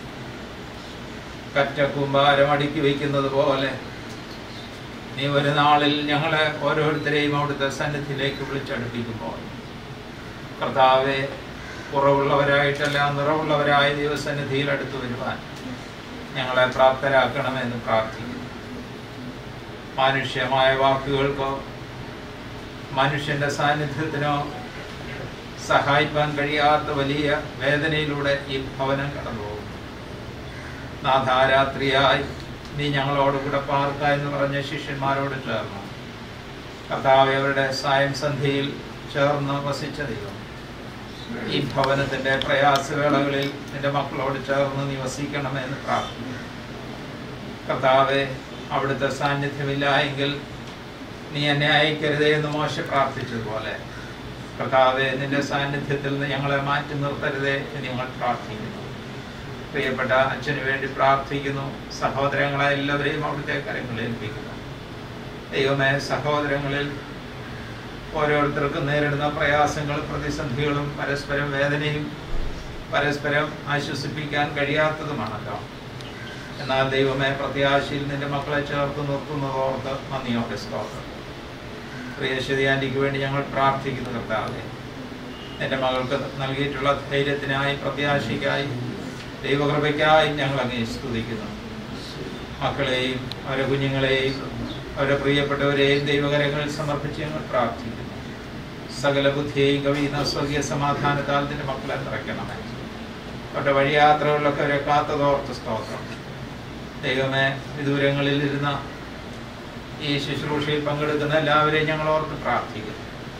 കറ്റ കുമ്പാരം അടുക്കി വയ്ക്കുന്നത് പോലെ നീ ഒരു നാളിൽ ഞങ്ങളെ ഓരോരുത്തരെയും അവിടുത്തെ സന്നിധിയിലേക്ക് വിളിച്ചടുപ്പിക്കുമ്പോൾ കർത്താവെ കുറവുള്ളവരായിട്ടല്ല നിറവുള്ളവരായ ദൈവസന്നിധിയിൽ അടുത്തു വരുവാൻ ഞങ്ങളെ പ്രാപ്തരാക്കണമെന്ന് പ്രാർത്ഥിക്കുന്നു മാനുഷ്യമായ വാക്കുകൾക്കോ മനുഷ്യന്റെ സാന്നിധ്യത്തിനോ സഹായിപ്പാൻ കഴിയാത്ത വലിയ വേദനയിലൂടെ ഈ ഭവനം കടന്നുപോകും നാഥാരാത്രിയായി നീ ഞങ്ങളോട് കൂടെ പാർക്ക എന്ന് പറഞ്ഞ ശിഷ്യന്മാരോട് ചേർന്നു കർത്താവ് അവരുടെ സായം സന്ധ്യയിൽ ചേർന്ന് വസിച്ച ദൈവം ഈ ഭവനത്തിന്റെ പ്രയാസവേളകളിൽ നിന്റെ മക്കളോട് ചേർന്ന് നീ വസിക്കണമെന്ന് പ്രാർത്ഥിക്കുന്നു കർത്താവെ അവിടുത്തെ സാന്നിധ്യമില്ല എങ്കിൽ നീ എന്നെ അയക്കരുതേ എന്ന് മോശ പ്രാർത്ഥിച്ചതുപോലെ കർത്താവെ നിന്റെ സാന്നിധ്യത്തിൽ നിന്ന് ഞങ്ങളെ മാറ്റി നിർത്തരുതേ എന്ന് ഞങ്ങൾ പ്രാർത്ഥിക്കുന്നു പ്രിയപ്പെട്ട അച്ഛന് വേണ്ടി പ്രാർത്ഥിക്കുന്നു സഹോദരങ്ങളെ എല്ലാവരെയും അവിടുത്തെ കരങ്ങളിൽ ഏൽപ്പിക്കുന്നു ദൈവമേ സഹോദരങ്ങളിൽ ഓരോരുത്തർക്കും നേരിടുന്ന പ്രയാസങ്ങളും പ്രതിസന്ധികളും പരസ്പരം വേദനയും പരസ്പരം ആശ്വസിപ്പിക്കാൻ കഴിയാത്തതുമാണല്ലോ എന്നാൽ ദൈവമേ പ്രത്യാശയിൽ നിന്റെ മക്കളെ ചേർത്ത് നിർത്തുന്നതോർത്ത് നന്ദിയോടെ സ്തോത്രം പ്രിയശ്വതി ആൻറ്റിക്ക് വേണ്ടി ഞങ്ങൾ പ്രാർത്ഥിക്കുന്നു കർത്താവെ എൻ്റെ മകൾക്ക് നൽകിയിട്ടുള്ള ധൈര്യത്തിനായി പ്രത്യാശയ്ക്കായി ദൈവകൃപയ്ക്കായി ഞങ്ങൾ അങ്ങേ സ്തുതിക്കുന്നു മക്കളെയും അവരുടെ കുഞ്ഞുങ്ങളെയും അവരുടെ പ്രിയപ്പെട്ടവരെയും ദൈവകരങ്ങളിൽ സമർപ്പിച്ച് ഞങ്ങൾ പ്രാർത്ഥിക്കുന്നു സകല ബുദ്ധിയെയും കവിയുന്ന സ്വർഗീയ സമാധാനത്താൽ നിന്റെ മക്കളെ നിറയ്ക്കണമേ അവരുടെ വഴിയാത്രകളിലൊക്കെ അവരെ കാത്തതോർത്ത് സ്തോത്രം ദൈവമേ വിദൂരങ്ങളിൽ ഇരുന്ന ഈ ശുശ്രൂഷയിൽ പങ്കെടുക്കുന്ന എല്ലാവരെയും ഞങ്ങൾ ഓർത്ത് പ്രാർത്ഥിക്കുന്നു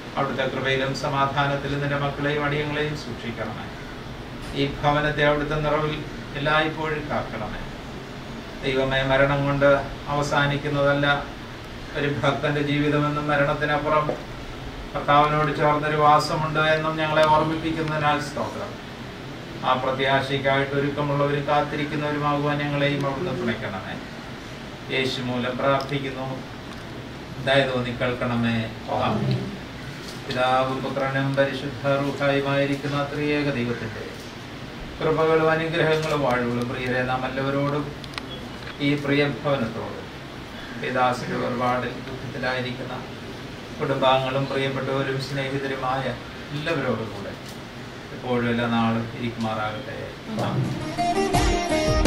അവിടുത്തെ കൃപയിലും സമാധാനത്തിലും നിന്റെ മക്കളെയും അടിയങ്ങളെയും സൂക്ഷിക്കണമേ ഈ ഭവനത്തെ അവിടുത്തെ നിറവിൽ എല്ലായ്പ്പോഴും കാക്കണമേ ദൈവമേ മരണം കൊണ്ട് അവസാനിക്കുന്നതല്ല ഒരു ഭക്തന്റെ ജീവിതമെന്നും മരണത്തിനപ്പുറം കർത്താവിനോട് ചേർന്നൊരു വാസമുണ്ട് എന്നും ഞങ്ങളെ ഓർമ്മിപ്പിക്കുന്നതിനാൽ സ്തോത്രം ആ പ്രത്യാശയ്ക്കായിട്ട് ഒരുക്കമുള്ളവരും കാത്തിരിക്കുന്നവരുമാകുവാൻ ഞങ്ങളെയും അവിടുന്ന് തുണയ്ക്കണമേ യേശു മൂലം പ്രാർത്ഥിക്കുന്നു ദയ തോന്നി കേൾക്കണമേ ആമേൻ. പിതാവും പുത്രനും പരിശുദ്ധ റൂഹായുമായിരിക്കുന്ന ത്രിയേക ദൈവത്തിന്റെ കൃപകളും അനുഗ്രഹങ്ങളും വാഴുകളും പ്രിയരെ നാം എല്ലാവരോടും ഈ പ്രിയ ഭവനത്തോടും പിതാസിന്റെ ഒരുപാടിൽ ദുഃഖത്തിലായിരിക്കുന്ന കുടുംബാംഗങ്ങളും പ്രിയപ്പെട്ടവരും സ്നേഹിതരുമായ എല്ലാവരോടും കൂടെ എപ്പോഴും എല്ലാ നാളും ഇരിക്കുമാറാകട്ടെ ആമേൻ.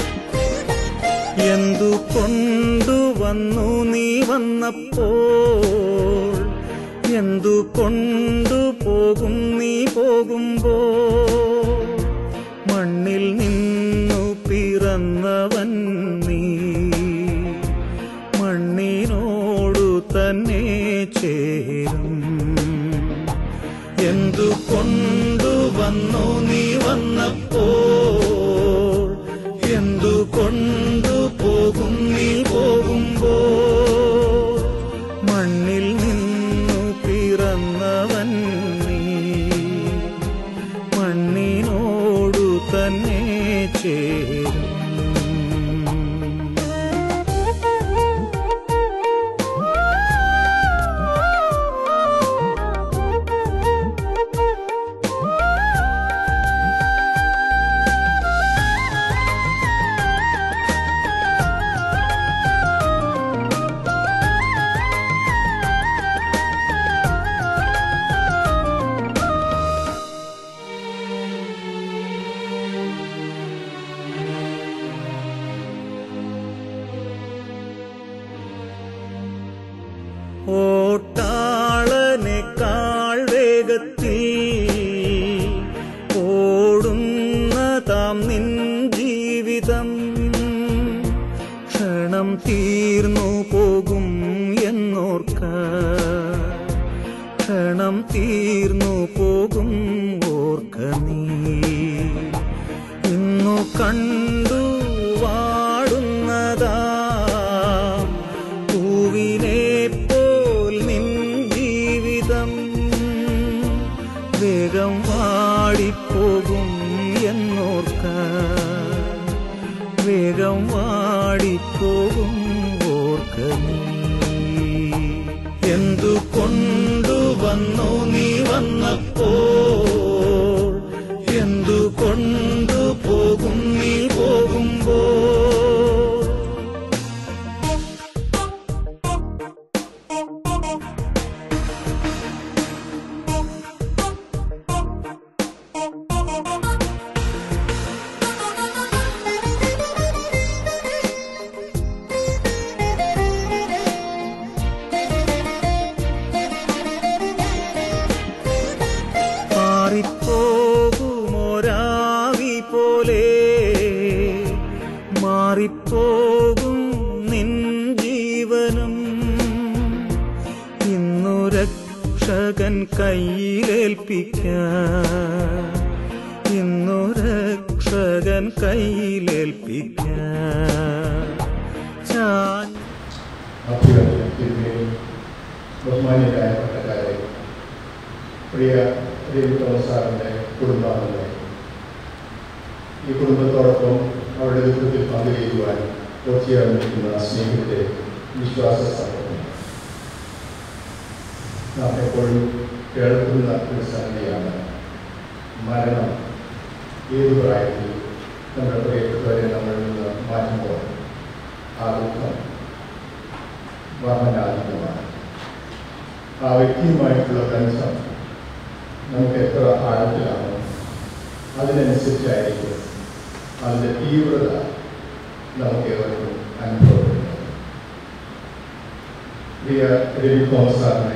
എന്തു കൊണ്ടുവന്നു നീ വന്നപ്പോൾ എന്തു കൊണ്ടുപോകും നീ പോകുമ്പോ മണ്ണിൽ നിന്നു പിറന്നവൻ നീ മണ്ണിനോടു തന്നെ ചേരും എന്തു കൊണ്ടുവന്നു നീ വന്നപ്പോൾ എന്തു കൊണ്ടുപോകും നീ പോകുമ്പോ മണ്ണിൽ നിന്നു പിറന്നവൻ നീ മണ്ണിനോടു തന്നെ ചേരും ഓട്ടാളനേക്കാൾ വേഗത്തിൽ ഓടുന്ന താം നിൻ ജീവിതം ക്ഷണം തീർന്നു പോകും എന്നോർക്ക ക്ഷണം തീർന്നു പോകും ഓർക്ക നീ ഇന്നു കണ്ടു വാടുന്നതാ പൂവിനെ പോൽ നിൻ ജീവിതം വേഗം വാടിപ്പോകും എന്നോർക്ക വേഗം വാടിപ്പോകും ഓർക്ക നീ എന്തു കൊണ്ടുവന്നു നീ വന്നപ്പോൾ എന്തു കൊണ്ടുപോകും നീ പോകുമ്പോ മാറിപ്പോകുമൊരാവി പോലെ മാറിപ്പോകും നിൻ ജീവനും ഇന്നു രക്ഷകൻ കയ്യിലേൽപ്പിക്ക ഇന്നു രക്ഷകൻ കയ്യിലേൽപ്പിക്ക ചാൻ അഭ്യർത്ഥിക്കുകയും ബഹുമാന്യരായ പട്ടക്കാരെ പ്രിയ രവി തോമസ് സാറിൻ്റെ കുടുംബാംഗങ്ങളെ ഈ കുടുംബത്തോടൊപ്പം അവരുടെ ദുഃഖത്തിൽ പങ്കുചെയ്യുവാൻ ഒത്തുചേർന്നിരിക്കുന്ന സ്നേഹിതരെ വിശ്വാസ സമൂഹം നാം എപ്പോഴും കേൾക്കുന്ന ഒരു സംഗതിയാണ് മരണം ഏത് പ്രായത്തിൽ നമ്മുടെ പ്രിയപ്പെട്ടവരെ നമ്മളിൽ നിന്ന് മാറ്റുമ്പോൾ ആ ദുഃഖം വർണ്ണനാതീതമാണ് ആ വ്യക്തിയുമായിട്ടുള്ള ബന്ധം നമുക്ക് എത്ര ആഴത്തിലാണോ അതിനനുസരിച്ചായിരിക്കും അതിൻ്റെ തീവ്രത നമുക്ക് ഏവർക്കും അനുഭവപ്പെടുന്നത് പ്രിയ രവി തോമസ് സാറിനെ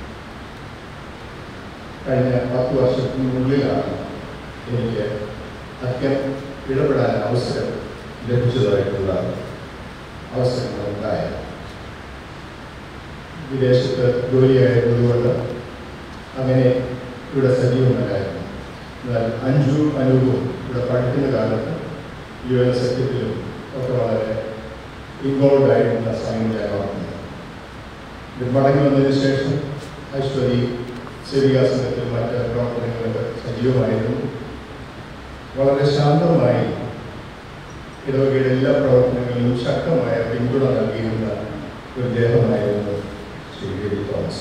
കഴിഞ്ഞ പത്ത് വർഷത്തിനുള്ളിലാണ് എനിക്ക് അധികം ഇടപെടാൻ അവസരം ലഭിച്ചതായിട്ടുള്ള അവസരങ്ങൾ ഉണ്ടായത് വിദേശത്ത് ജോലിയായിരുന്നതുകൊണ്ട് അങ്ങനെ ഇവിടെ സജീവമല്ലായിരുന്നു എന്നാൽ അഞ്ജു അനൂപും ഇവിടെ പഠിക്കുന്ന കാലത്ത് യു എൻ സഖ്യത്തിലും ഒക്കെ വളരെ ഇൻവോൾവ് ആയിരുന്ന സമയം ഞാൻ ഓർക്കുന്നത് ഇത് മടങ്ങി വന്നതിന് ശേഷം ഐശ്വരി സേവികാ സംഘത്തിലും മറ്റ് പ്രവർത്തനങ്ങളിലൊക്കെ സജീവമായിരുന്നു വളരെ ശാന്തമായി ഇടവകയുടെ എല്ലാ പ്രവർത്തനങ്ങളിലും ശക്തമായ പിന്തുണ നൽകിയിരുന്ന ഒരു ദേഹമായിരുന്നു ശ്രീ ഗിരി തോമസ്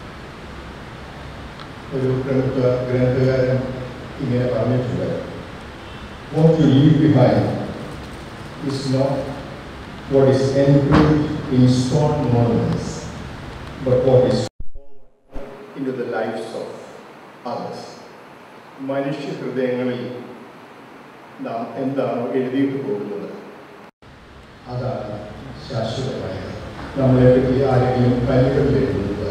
ഒരു പ്രമുഖ ഗ്രന്ഥകാരൻ ഇങ്ങനെ പറഞ്ഞിട്ടുണ്ട് what you leave behind is not what is engraved in stone monuments, but what is into the lives of others. മനുഷ്യ ഹൃദയങ്ങളിൽ നാം എന്താണോ എഴുതിയിട്ട് പോകുന്നത് അതാണ് ശാശ്വതമായത് നമ്മളെ പറ്റി ആരെങ്കിലും കല്ലുകളിൽ എഴുതുന്നത്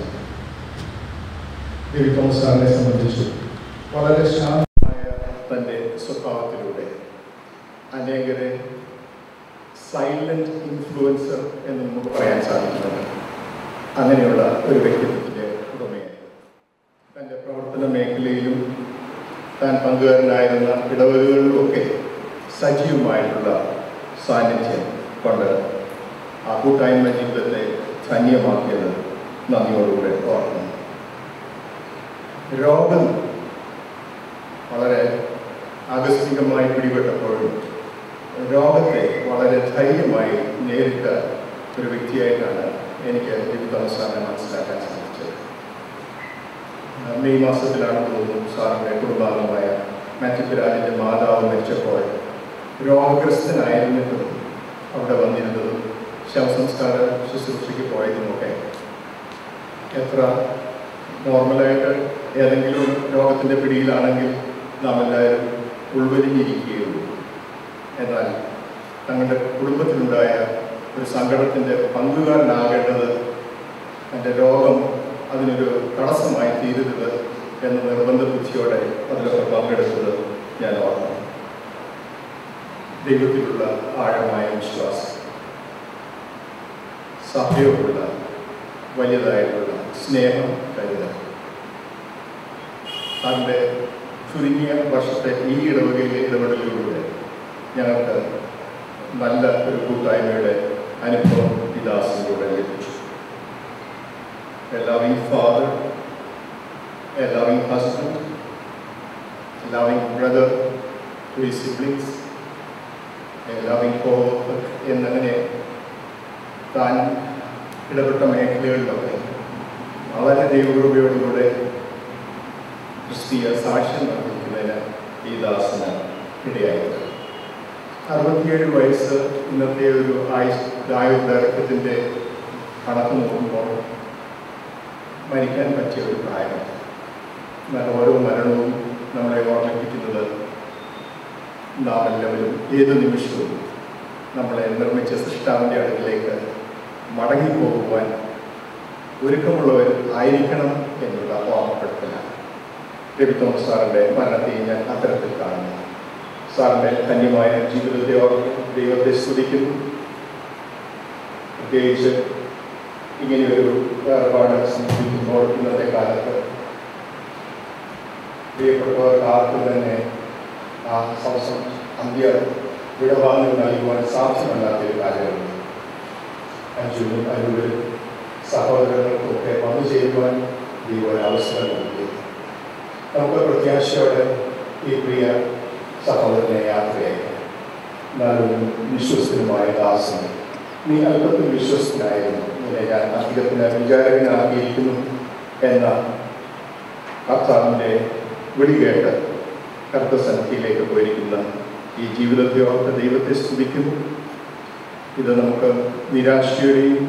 രവി തോമസ് സാറിനെ സംബന്ധിച്ച് വളരെ ശാന്തമായ തൻ്റെ സ്വഭാവത്തിലൂടെ അനേകരെ സൈലന്റ് ഇൻഫ്ലുവൻസർ എന്ന് നമുക്ക് പറയാൻ സാധിക്കുന്നുണ്ട് അങ്ങനെയുള്ള ഒരു വ്യക്തിത്വത്തിൻ്റെ ഉടമയായിരുന്നു തൻ്റെ പ്രവർത്തന മേഖലയിലും താൻ പങ്കുകാരനായിരുന്ന ഇടവകകളിലുമൊക്കെ സജീവമായിട്ടുള്ള സാന്നിധ്യം കൊണ്ട് ആ കൂട്ടായ്മ ജീവിതത്തെ ധന്യമാക്കിയത് നന്ദിയോടുകൂടെ ഓർക്കുന്നു രോഗം വളരെ ആകസ്മികമായി പിടിപെട്ടപ്പോഴും രോഗത്തെ വളരെ ധൈര്യമായി നേരിട്ട ഒരു വ്യക്തിയായിട്ടാണ് എനിക്ക് ദിവസമാണ് മനസ്സിലാക്കാൻ സാധിച്ചത് ആ, മെയ് മാസത്തിലാണ് തോന്നുന്നു സാറിൻ്റെ കുടുംബാംഗമായ മാത്യു പിരാജിൻ്റെ മാതാവ് മരിച്ചപ്പോൾ രോഗഗ്രസ്തനായിരുന്നിട്ടും അവിടെ വന്നിരുന്നതും ശവസംസ്കാര ശുശ്രൂഷയ്ക്ക് പോയതുമൊക്കെ എത്ര നോർമലായിട്ട് ഏതെങ്കിലും രോഗത്തിൻ്റെ പിടിയിലാണെങ്കിൽ നാം എല്ലാവരും ഉൾവലിഞ്ഞിരിക്കുകയുള്ളൂ എന്നാൽ തങ്ങളുടെ കുടുംബത്തിലുണ്ടായ ഒരു സങ്കടത്തിൻ്റെ പങ്കുകാരനാകേണ്ടത് എൻ്റെ രോഗം അതിനൊരു തടസ്സമായി തീരരുത് എന്ന നിർബന്ധ ബുദ്ധിയോടെ അതിലൊക്കെ പങ്കെടുത്തത് ഞാൻ ഓർക്കുന്നു ദൈവത്തിലുള്ള ആഴമായ വിശ്വാസം സഭയോടുള്ള വലിയതായിട്ടുള്ള സ്നേഹം കരുതൽ അതിൻ്റെ ചുരുങ്ങിയ വർഷത്തെ ഈ ഇടവകയിലെ ഇടപെടലിലൂടെ ഞങ്ങൾക്ക് നല്ല ഒരു കൂട്ടായ്മയുടെ അനുഭവം ഈ ദാസിലൂടെ ലഭിച്ചു A loving father, a loving husband, a loving brother to his siblings, a loving co-worker എന്നങ്ങനെ താൻ ഇടപെട്ട മേഖലകളിലൊക്കെ വളരെ ദൈവകൃപയോടുകൂടെ ക്രിസ്തീയ സാക്ഷ്യം നൽകുന്നതിന് ഈ ദാസന് ഇടയായിട്ടുണ്ട് അറുപത്തിയേഴ് വയസ്സ് ഇന്നത്തെ ഒരു ആയുസ് ആയുർദൈർഘ്യത്തിൻ്റെ കണക്ക് നോക്കുമ്പോൾ മരിക്കാൻ പറ്റിയ ഒരു പ്രായമാണ് എന്നാൽ ഓരോ മരണവും നമ്മളെ ഓർമ്മിപ്പിക്കുന്നത് നാം എല്ലാവരും ഏത് നിമിഷവും നമ്മളെ നിർമ്മിച്ച സൃഷ്ടാവിൻ്റെ അടുക്കിലേക്ക് മടങ്ങിപ്പോകുവാൻ ഒരുക്കമുള്ളവർ ആയിരിക്കണം എന്നുള്ള ഓർമ്മപ്പെടുത്തലാണ് രവി തോമസ് സാറിൻ്റെ മരണത്തെ ഞാൻ അത്തരത്തിൽ കാണുന്നു സാറിൻ്റെ ധന്യമായ ജീവിതത്തെ ഓർമ്മ ദൈവത്തെ സ്തുതിക്കുന്നു പ്രത്യേകിച്ച് ഇങ്ങനെയൊരു വേർപാട് സംഭവിക്കുമ്പോൾ ഇന്നത്തെ കാലത്ത് പ്രിയപ്പെട്ടവർക്ക് ആർക്കും തന്നെ ആ സംസം അന്ത്യ വിടവാങ്ങൽ നൽകുവാൻ സാധ്യമല്ലാത്തൊരു കാലമാണ് അഞ്ചുവിനും അരുവിലും സഹോദരങ്ങൾക്കൊക്കെ വന്നു ചെയ്യുവാൻ ദൈവം ഒരു അവസരം നൽകി നമുക്ക് പ്രത്യാശയോടെ ഈ പ്രിയ സഹോദരനെ യാത്രയായി എന്നാലും വിശ്വസ്തനുമായ ദാസൻ നീ അല്പത്തിൽ വിശ്വസ്തനായിരുന്നു നിന്നെ ഞാൻ അധികത്തിന് വിചാരകനാക്കിയിരിക്കുന്നു എന്ന കർത്താവിൻ്റെ വിളി കേട്ട് കർത്തസന്നിധിയിലേക്ക് പോയിരിക്കുന്ന ഈ ജീവിതത്തെ ഓർത്ത് ദൈവത്തെ സ്തുതിക്കുന്നു ഇത് നമുക്ക് നിരാശയുടെയും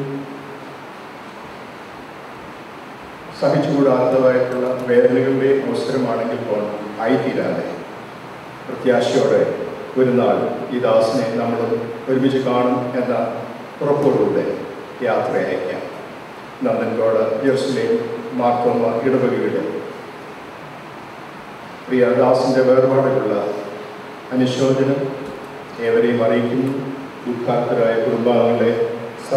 സഹിച്ചുകൂടാത്തതായിട്ടുള്ള വേദനകളുടെയും അവസരമാണെങ്കിൽ പോലും ആയിത്തീരാതെ പ്രത്യാശയോടെ ഒരു നാൾ ഈ ദാസിനെ നമ്മൾ ഒരുമിച്ച് കാണും എന്ന ഉറപ്പോടുകൂടെ യാത്ര അയക്കാം നന്ദൻകോട് ജെറുസലേം മാർത്തോമ ഇടവകയുടെ പ്രിയ ദാസിൻ്റെ വേർപാടിലുള്ള അനുശോചനം ഏവരെയും അറിയിക്കുന്നു ദുഃഖാർത്ഥരായ കുടുംബാംഗങ്ങളെ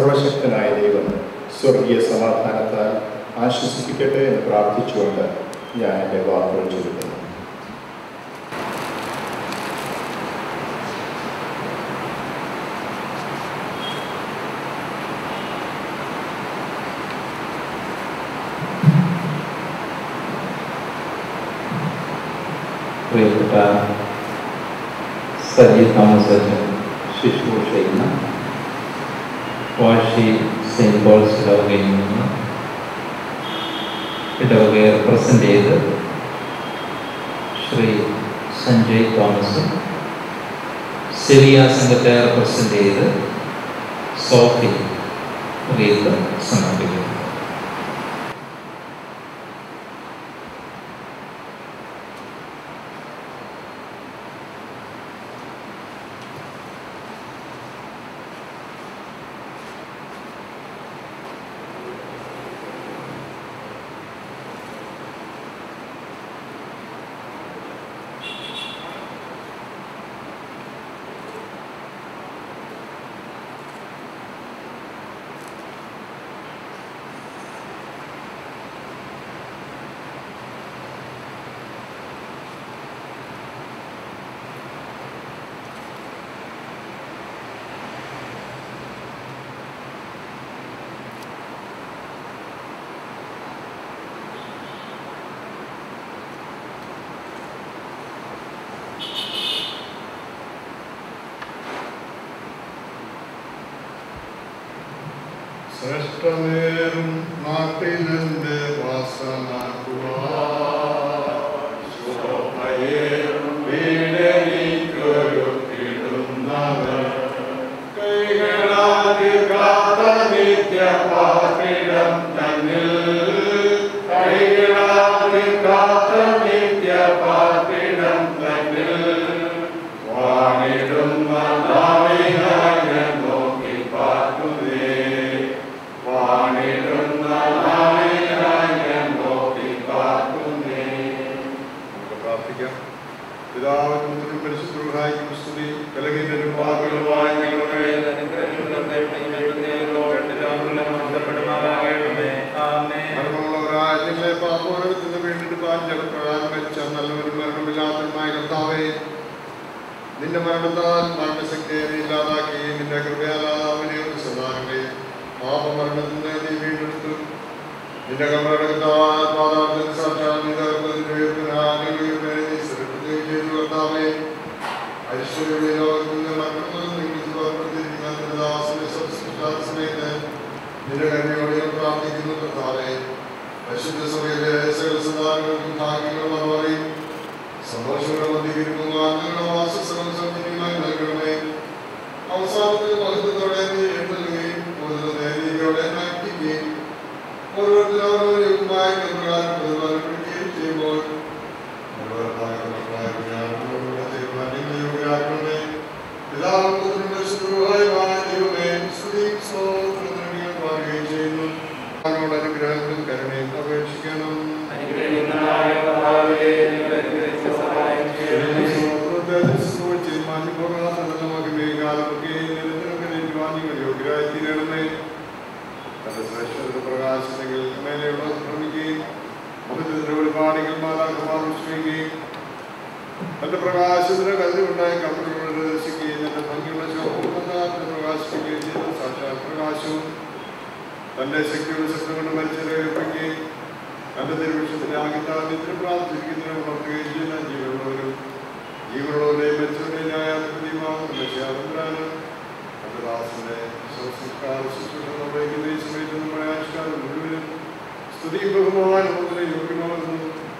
സർവശക്തനായ ദൈവം സ്വർഗീയ സമാധാനത്താൽ ആശ്വസിപ്പിക്കട്ടെ എന്ന് പ്രാർത്ഥിച്ചുകൊണ്ട് ഞാൻ എൻ്റെ വാക്കുകൾ ചുരുക്കുന്നു പ്രിയപ്പെട്ട സജി തോമസ് അച്ഛൻ ശുശ്രൂഷ ചെയ്യുന്ന വാഷി സെയിൻറ്റ് പോൾസ് ഇടവകയിൽ നിന്ന് ഇടവകയെ റെപ്രസെൻ്റ് ചെയ്ത് ശ്രീ സഞ്ജയ് തോമസും സിറിയ സംഘത്തെ റെപ്രസെൻ്റ് ചെയ്ത് സോഫി റീത്ത് സമർപ്പിക്കുന്നു ശ്രേഷ്ഠമേറും നാട്ടിലെന്റെ പ്രാർത്ഥിക്കാം പിതാവിനും പുത്രനും പരിശുദ്ധനും സ്തുതി കലകിലും വാക്കുകളുമായി ഞങ്ങളുടെ മരണമുള്ളവരായ നിങ്ങളെ പാപോരത്തിന് വീണ്ടെടുക്കാൻ ജലപ്രകാരം മരിച്ച നല്ലവരും മരണമില്ലാത്തതുമായ കർത്താവേ നിന്റെ മരണത്താൽ മരണശക്തിയെ നീ ഇല്ലാതാക്കി നിന്റെ കൃപയാലാവിനെ ഒരു സദാങ്ങളെ പാപമരണത്തിന് നീ വീണ്ടെടുത്തു നിന്റെ കമറടക്കത്താൽ പാതാളത്തിൽ സാക്ഷാൽ നീ തകർന്നതിന്റെ ഉയർപ്പിനാഗ്രഹിക്കുന്നതിനെ നീ സുരക്ഷിതയും ചെയ്തു കർത്താവേ ഐശ്വര്യ ലോകത്തിൽ നിന്ന് മരണത്തിൽ നിങ്ങൾ സമർപ്പിച്ചിരിക്കുന്ന നിന്റെ ദാസനെ സമയത്ത് നിന്റെ കരുണയോടെ ഞാൻ പ്രാർത്ഥിക്കുന്നു കർത്താവേ പരിശുദ്ധ സഭയിലെ സകല സദാനങ്ങൾക്കും ഭാഗ്യങ്ങളും മറുപടിയും സന്തോഷങ്ങളും അധികരിക്കുവാൻ നിങ്ങളുടെ വാസസ്ഥലം സമീപമായി നൽകണമേ അവസാനത്തിൽ മഹത്വത്തോടെ നീ എഴുന്നള്ളുകയും കൂടുതൽ നേരിയോടെ നയിക്കുകയും ഓരോരുത്തരും ഓരോരുമായി പ്രകാരം പ്രതിഫലപ്പെടുകയും ചെയ്യുമ്പോൾ പിതാവും പുത്രനും പരിശുദ്ധനുമായ ദൈവമേ സ്തുതി സ്തോത്രം നൽകിയും പാടുകയും ചെയ്യുന്നു അവനോട് അനുഗ്രഹങ്ങളും കരുണയും അപേക്ഷിക്കണം പ്രകാശത്തിൽ മേലെയുള്ള ശ്രമിക്കുകയും ഒരുപാടുകൾ മാതാകുമാറുകയും തന്റെ പ്രകാശത്തിന് കല്ലുണ്ടായി കപ്പലുകൾ ദർശിക്കുകയും തന്റെ ഭംഗിയുള്ള ശോഭത്തെ പ്രകാശിക്കുകയും ചെയ്ത സാക്ഷാത് പ്രകാശവും തന്റെ ശക്തിയുടെ ശബ്ദം കൊണ്ട് മരിച്ചവരെ ഏൽപ്പിക്കുകയും തന്റെ തിരുവൃക്ഷത്തിന്റെ ആകിത്താന്യത്തിന് പ്രാർത്ഥിക്കുന്നതിനെ ഉണർത്തുകയും ചെയ്യുന്ന ജീവനുള്ളവരും ജീവനുള്ളവരെയും മരിച്ചവരെയും ന്യായാധിപതിയുമാകും തന്റെ ദാസന്റെ സംസ്കാര ശുശ്രൂഷ നിർവഹിക്കുന്ന ഈ സമയത്ത് നമ്മുടെ ആവിഷ്കാരം മുഴുവനും സ്തുതിയും ബഹുമാനവും യോഗ്യമാകുന്നു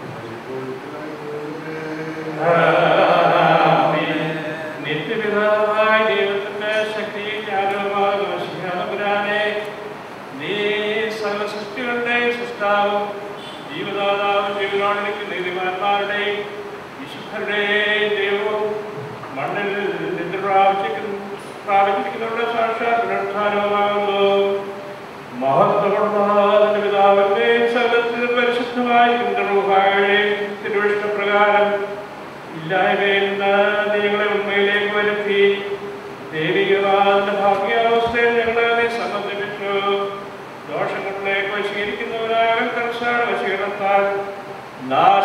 നിത്യപിതാവായ ദൈവത്തിന്റെ ശക്തി ജ്ഞാനവുമാകുരാനെ നീ സകല സൃഷ്ടികളുടെ സൃഷ്ടാവും ജീവദാതാവും ജീവനോടിരിക്കുന്ന നീതിമാന്മാരുടെയും വിശുദ്ധരുടെയും ദൈവവും മണ്ണിൽ നിന്റെ പ്രാപിച്ചിരിക്കുന്നു പ്രാപിച്ചിരിക്കുന്നവരുടെ സാക്ഷാത് പുനരുദ്ധാനവുമാകുന്നു മഹത്വപ്പെടുന്നതിന്റെ പിതാവിന്റെയും സകലത്തിലും പരിശുദ്ധമായി ഇന്ദ്രൂഹായുടെയും തിരുവിഷ്ടപ്രകാരം ഇല്ലായ്മയിൽ നിന്ന് നിങ്ങളെ ഉണ്മയിലേക്ക് വരുത്തി ദൈവികവാദിന്റെ ഭാഗ്യാവസ്ഥയിൽ ഞങ്ങളെ നീ സമ്മതിപ്പിച്ചു ദോഷങ്ങളിലേക്ക് വശീകരിക്കുന്നവരായ കർഷക വശീകരണത്താൽ നാം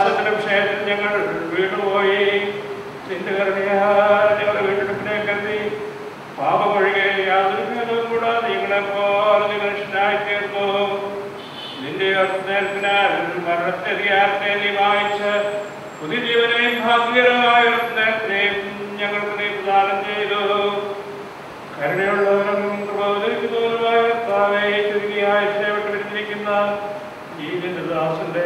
വീണുപോയി നിന്റെ കരുണയാൽ ഞങ്ങളെ വീണ്ടെടുപ്പിനെ കരുതി പാപമൊഴികെ യാതൊരു ഭേദവും കൂടാതെ നിങ്ങളെ പോലെ നിങ്ങൾ മനുഷ്യനായി തീർന്നു നിന്റെ ഉയർത്തേൽപ്പിനാൽ മരണത്തെ അധികാരത്തെ നീ വായിച്ച് പുതിയ ജീവനെയും ഭാഗ്യകരമായ ഉയർത്തേൽപ്പിനെയും ഞങ്ങൾക്ക് നീ പ്രദാനം ചെയ്തു കരുണയുള്ളവരും പ്രബോധിക്കുന്നവരുമായ കർത്താവേ ചുരുങ്ങിയ ആഴ്ചയോട്ട് വിരിഞ്ഞിരിക്കുന്ന ഈ നിന്റെ ദാസന്റെ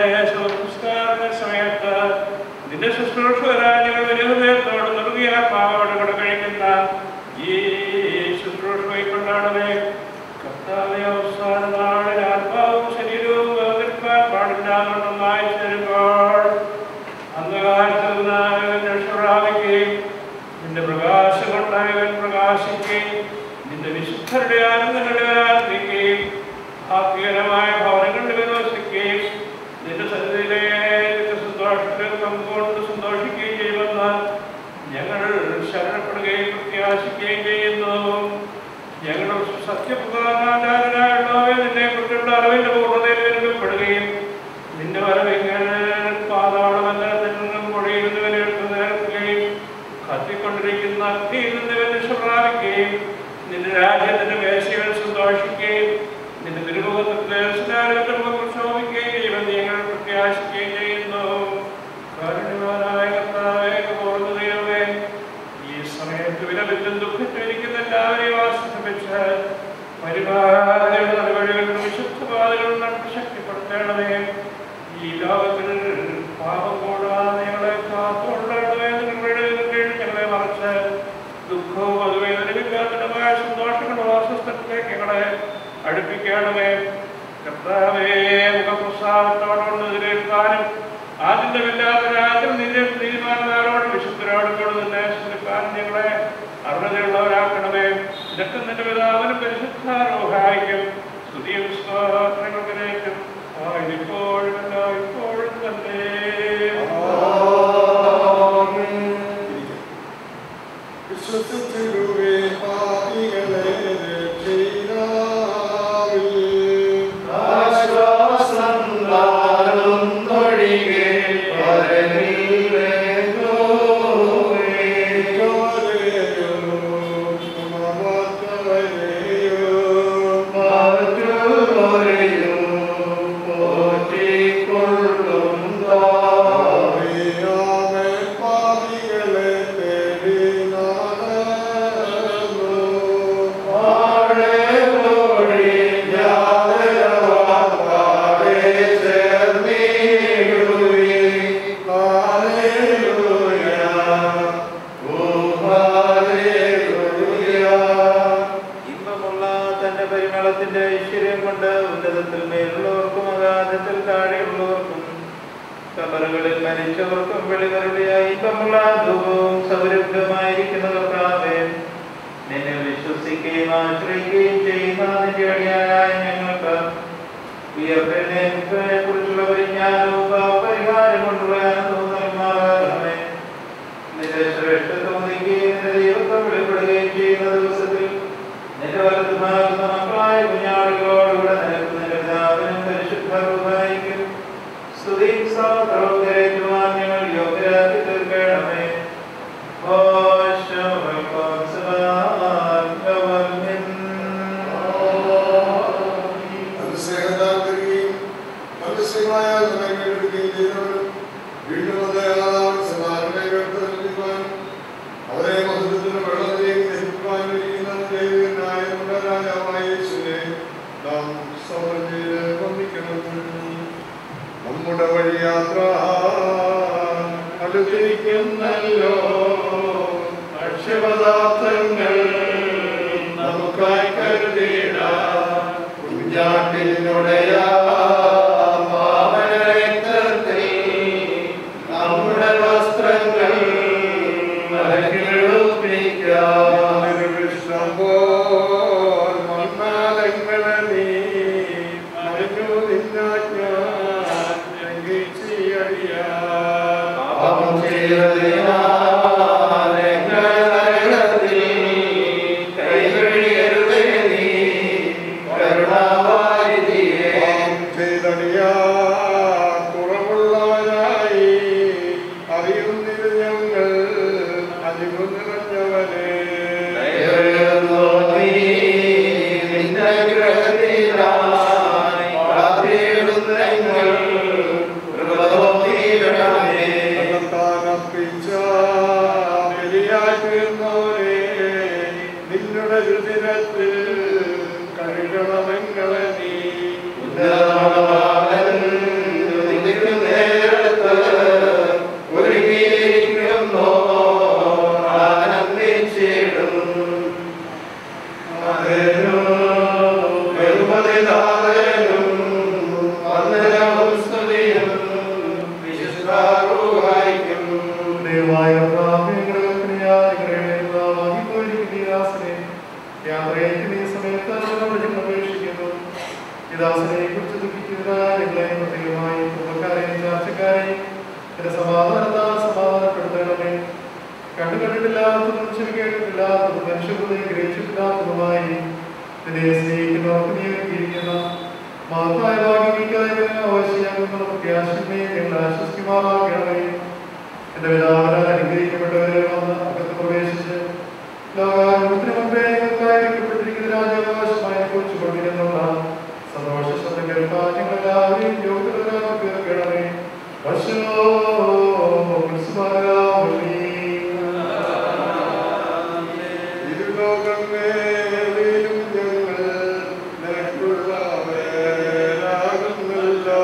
ശുശ്രൂഷ സമയത്ത് നിന്റെ ശുശ്രൂഷ വരാൻ ഞങ്ങൾ വിനോദത്തോട് നൽകിയ പാവോട് കൂടെ കഴിക്കുന്ന ഈ ശുശ്രൂഷ കൈക്കൊണ്ടാണമേ കർത്താവെ അവസാന നാളിൽ ആത്മാവും ശരീരവും വേദനിക്കാൻ പാടില്ലാതൊന്നായി ചേരുമ്പോൾ അന്ധകാരത്തിൽ നിന്ന് രക്ഷപ്രാപിക്കുകയും നിന്റെ പ്രകാശം കൊണ്ടായവൻ പ്രകാശിക്കുകയും നിന്റെ വിശുദ്ധരുടെ ആനന്ദങ്ങളുടെ ആനന്ദിക്കുകയും ഭാഗ്യകരമായ ഭവനങ്ങളിൽ വിനോസിക്കുകയും നിന്റെ സന്നിധിയിലെ നിന്റെ സന്തോഷത്തിൽ പങ്കുകൊണ്ട് സന്തോഷിക്കുകയും ചെയ്യുമെന്ന് ഞങ്ങൾ ശരണപ്പെടുകയും പ്രത്യാശിക്കുകയും ചെയ്യുന്നു ഞങ്ങൾ സത്യപ്രധാനാചാരനായുള്ളവയെ നിന്നെ കുറിച്ചുള്ള അറിവിന്റെ പൂർണ്ണതയിൽ വിരുദ്ധപ്പെടുകയും നിന്റെ വരവെങ്കിൽ പാതാളമല്ലാത്തിൽ നിന്നും പൊടിയിൽ നിന്ന് വിലയെടുത്ത് നേർക്കുകയും കത്തിക്കൊണ്ടിരിക്കുന്ന അഗ്നിയിൽ നിന്ന് രക്ഷ പ്രാപിക്കുകയും നിന്റെ രാജ്യത്തിന്റെ മേശകൾ സന്തോഷിക്കുകയും നിന്റെ തിരുമുഖത്തിലെ സ്നാനത്തിന്റെ മുഖം പ്രക്ഷോഭിക്കുകയും ചെയ്യുമെന്ന് ഞങ്ങൾ പ്രത്യാശിക്കുകയും ചെയ്യുന്നു കാരുണ്യവാനായ കർത്താവേ പൂർണ്ണ ദൈവമേ ഈ സമയത്ത് വിലപിച്ചും ദുഃഖിച്ചിരിക്കുന്ന എല്ലാവരെയും ആശ്വസിപ്പിച്ച് പരിപാലനയുടെ നടപടികളും വിശുദ്ധപാതകളും നടത്തി ശക്തിപ്പെടുത്തണമേ ഈ ലോകത്തിൽ പാപം കൂടാതെ ഞങ്ങളെ കാത്തുകൊള്ളണമേ നിങ്ങളുടെ കീഴിൽ ഞങ്ങളെ മറച്ച് ദുഃഖവും അതുവേദനമില്ലാത്തതുമായ സന്തോഷങ്ങളും അസ്വസ്ഥത്തിലേക്ക് ഞങ്ങളെ അടുപ്പിക്കണമേ കർത്താവേ മുഖപ്രസാദത്തോടുകൊണ്ട് എതിരേൽക്കാനും ആദ്യത്തെ ഇല്ലാത്ത രാജ്യം നിന്റെ തീരുമാനക്കാരോട് വിശുദ്ധരോടും കൂടെ നിന്നെ ശ്രമിക്കാനും ഞങ്ങളെ അർഹതയുള്ളവരാക്കണമേ ഇതൊക്കെ നിന്റെ പിതാവിനും പരിശുദ്ധാരോഹായിക്കും സ്തുതിയും സ്വാതന്ത്ര്യങ്ങൾക്കിലേക്കും ആയിരിപ്പോഴും ഇപ്പോഴും തന്നെ വിശ്വസിച്ചിടുവേ പാപികളെ രക്ഷിതാവിൽ. ആശ്വാസം താഴുന്നൊഴികെ പരനിലേക്കോവേ. മറ്റുള്ളവരെയും പോറ്റിക്കൊള്ളും താവേ. അറിയാമേ പാപികളെ തേടി നടന്നു. ആഴേലോടി ജാതരവാക്കാരെ ചേർന്നിടുവേ. ഹല്ലേലൂയ. ഓ ഹല്ലേലൂയ. ഇമ്പമുള്ള തന്റെ പരിമളത്തിന്റെ ഐശ്വര്യം കൊണ്ട് ഉന്നതത്തിൽ മേലുള്ളവർക്കും അഗാധത്തിൽ താഴെയുള്ളവർക്കും കബറുകളിൽ മരിച്ചവർക്കും വെളിവരുടെ ഇമ്പമുള്ള ധൂപവും സൗരഭ്യമായിരിക്കുന്ന കർത്താവേ നിന്നെ വിശ്വസിക്കുകയും ആശ്രയിക്കുകയും ചെയ്യുന്ന നിന്റെ അടിയാനായ ഞങ്ങൾക്ക് ഉയർപ്പിനെ കുറിച്ചുള്ള പരിജ്ഞാനവും പാപപരിഹാരം കൊണ്ടുള്ള ആനന്ദവും നൽകുമാറാകണമേ നിന്റെ ശ്രേഷ്ഠത്വം നീക്കുകയും നിന്റെ ദൈവത്വം വെളിപ്പെടുകയും ചെയ്യുന്ന ദിവസത്തിൽ നിന്റെ വലത്തുമാകുന്ന മക്കളായ കുഞ്ഞാടുകളോടുകൂടെ നിനക്ക് നിന്റെ പിതാവിനും പരിശുദ്ധ രൂപായിക്കും സ്തുതിയും സ്തോത്രവും കരയറ്റുവാൻ ഞങ്ങൾ യോഗ്യരാക്കി തീർക്കണമേ അനുസ്നേഹത്താൽക്കുകയും മനുഷ്യമായ സമയങ്ങളെടുക്കുകയും ചെയ്തവരും വീണ്ടും അത് ആദാമിന് സമാനമായി കേട്ട് നൽകുവാനും അവരെ മധുരത്തിന് വെള്ളത്തിലേക്ക് ദഹിക്കുവാനും ഇരിക്കുന്ന ദൈവനായ നമ്മുടെ രാജാവായ യേശുവിനെ നാം സ്തോത്രം ചെയ്ത് വന്ദിക്കണം നമ്മുടെ വഴിയാത്ര അടുത്തിരിക്കുന്നല്ലോ ഭക്ഷ്യപദാർത്ഥങ്ങൾ നമുക്കായി കരുതിയിടാം കുഞ്ഞാട്ടിനുടയ പാവനരക്തത്തിൽ നമ്മുടെ വസ്ത്രങ്ങൾ മലക്കിടുപ്പിക്കാം വിശ്രമ്പോൾ മണ്ണാലങ്ങളെ നീ മറിഞ്ഞു നിന്നാജ്ഞ പാപം ചെയ്തതിനാൽ ഞങ്ങൾ നരകത്തിൽ കൈവഴിയരുതേ നീ കരുണാവാരിധിയേ ചെയ്തടിയാ കുറവുള്ളവരായി അറിയ അറിയുന്നില്ല ഞങ്ങൾ അലിവു നിറഞ്ഞവനെ കർത്താനർപ്പിച്ച ബലിയായി തീർന്നവനെ നിന്നുടെ രുതിരത്തിൽ കഴുകണമെങ്ങളെ നീ ദയവായ കർത്താവേ, ഞങ്ങളുടെ കൽപ്പനയാൽ ഞങ്ങളെ വാങ്ങിപ്പോയിരിക്കുന്ന ഈ ദാസനെ യാത്രയയക്കുന്ന ഈ സമയത്ത് ഞങ്ങളുടെ ജന്മം അപേക്ഷിക്കുന്നു. ഈ ദാസനെ കുറിച്ച് ദുഃഖിക്കുന്നതിനാൽ ഞങ്ങളെ പ്രത്യേകമായി കുടുംബക്കാരെയും ചാർച്ചക്കാരെയും എന്റെ സമാധാനത്താൽ സമാധാനപ്പെടുത്തണമേ കണ്ടു കണ്ടിട്ടില്ലാത്തതും ചെവി കേട്ടിട്ടില്ലാത്തതും മനുഷ്യഹൃദയം ഗ്രഹിച്ചിട്ടില്ലാത്തതുമായി നിന്നെ സ്നേഹിക്കുന്നവർക്ക് നീ ഒരുക്കിയിരിക്കുന്ന മഹത്തായ ഭാഗ്യമിക്കായ ആവശ്യങ്ങൾ പ്രത്യാശമേ ഞങ്ങൾ ആശ്വസിക്കുമാറാകണമേ എന്റെ പിതാവിനാൽ അനുഗ്രഹിക്കപ്പെട്ടവരെ വന്ന് അകത്ത് പ്രവേശിച്ച് ലോകാരംഭത്തിന് മുമ്പേ ഞങ്ങൾക്കായി വെക്കപ്പെട്ടിരിക്കുന്ന രാജ്യാവകാശമായി കുറിച്ച് കൊണ്ടിരുന്നുള്ള സന്തോഷ ശബ്ദം കേൾക്കാൻ ഞങ്ങളെല്ലാവരെയും യോഗ്യതരാക്കി തീർക്കണമേ വർഷോ ഇരുലോകമേലും ഞങ്ങൾ നിനക്കുള്ളവരാകുന്നല്ലോ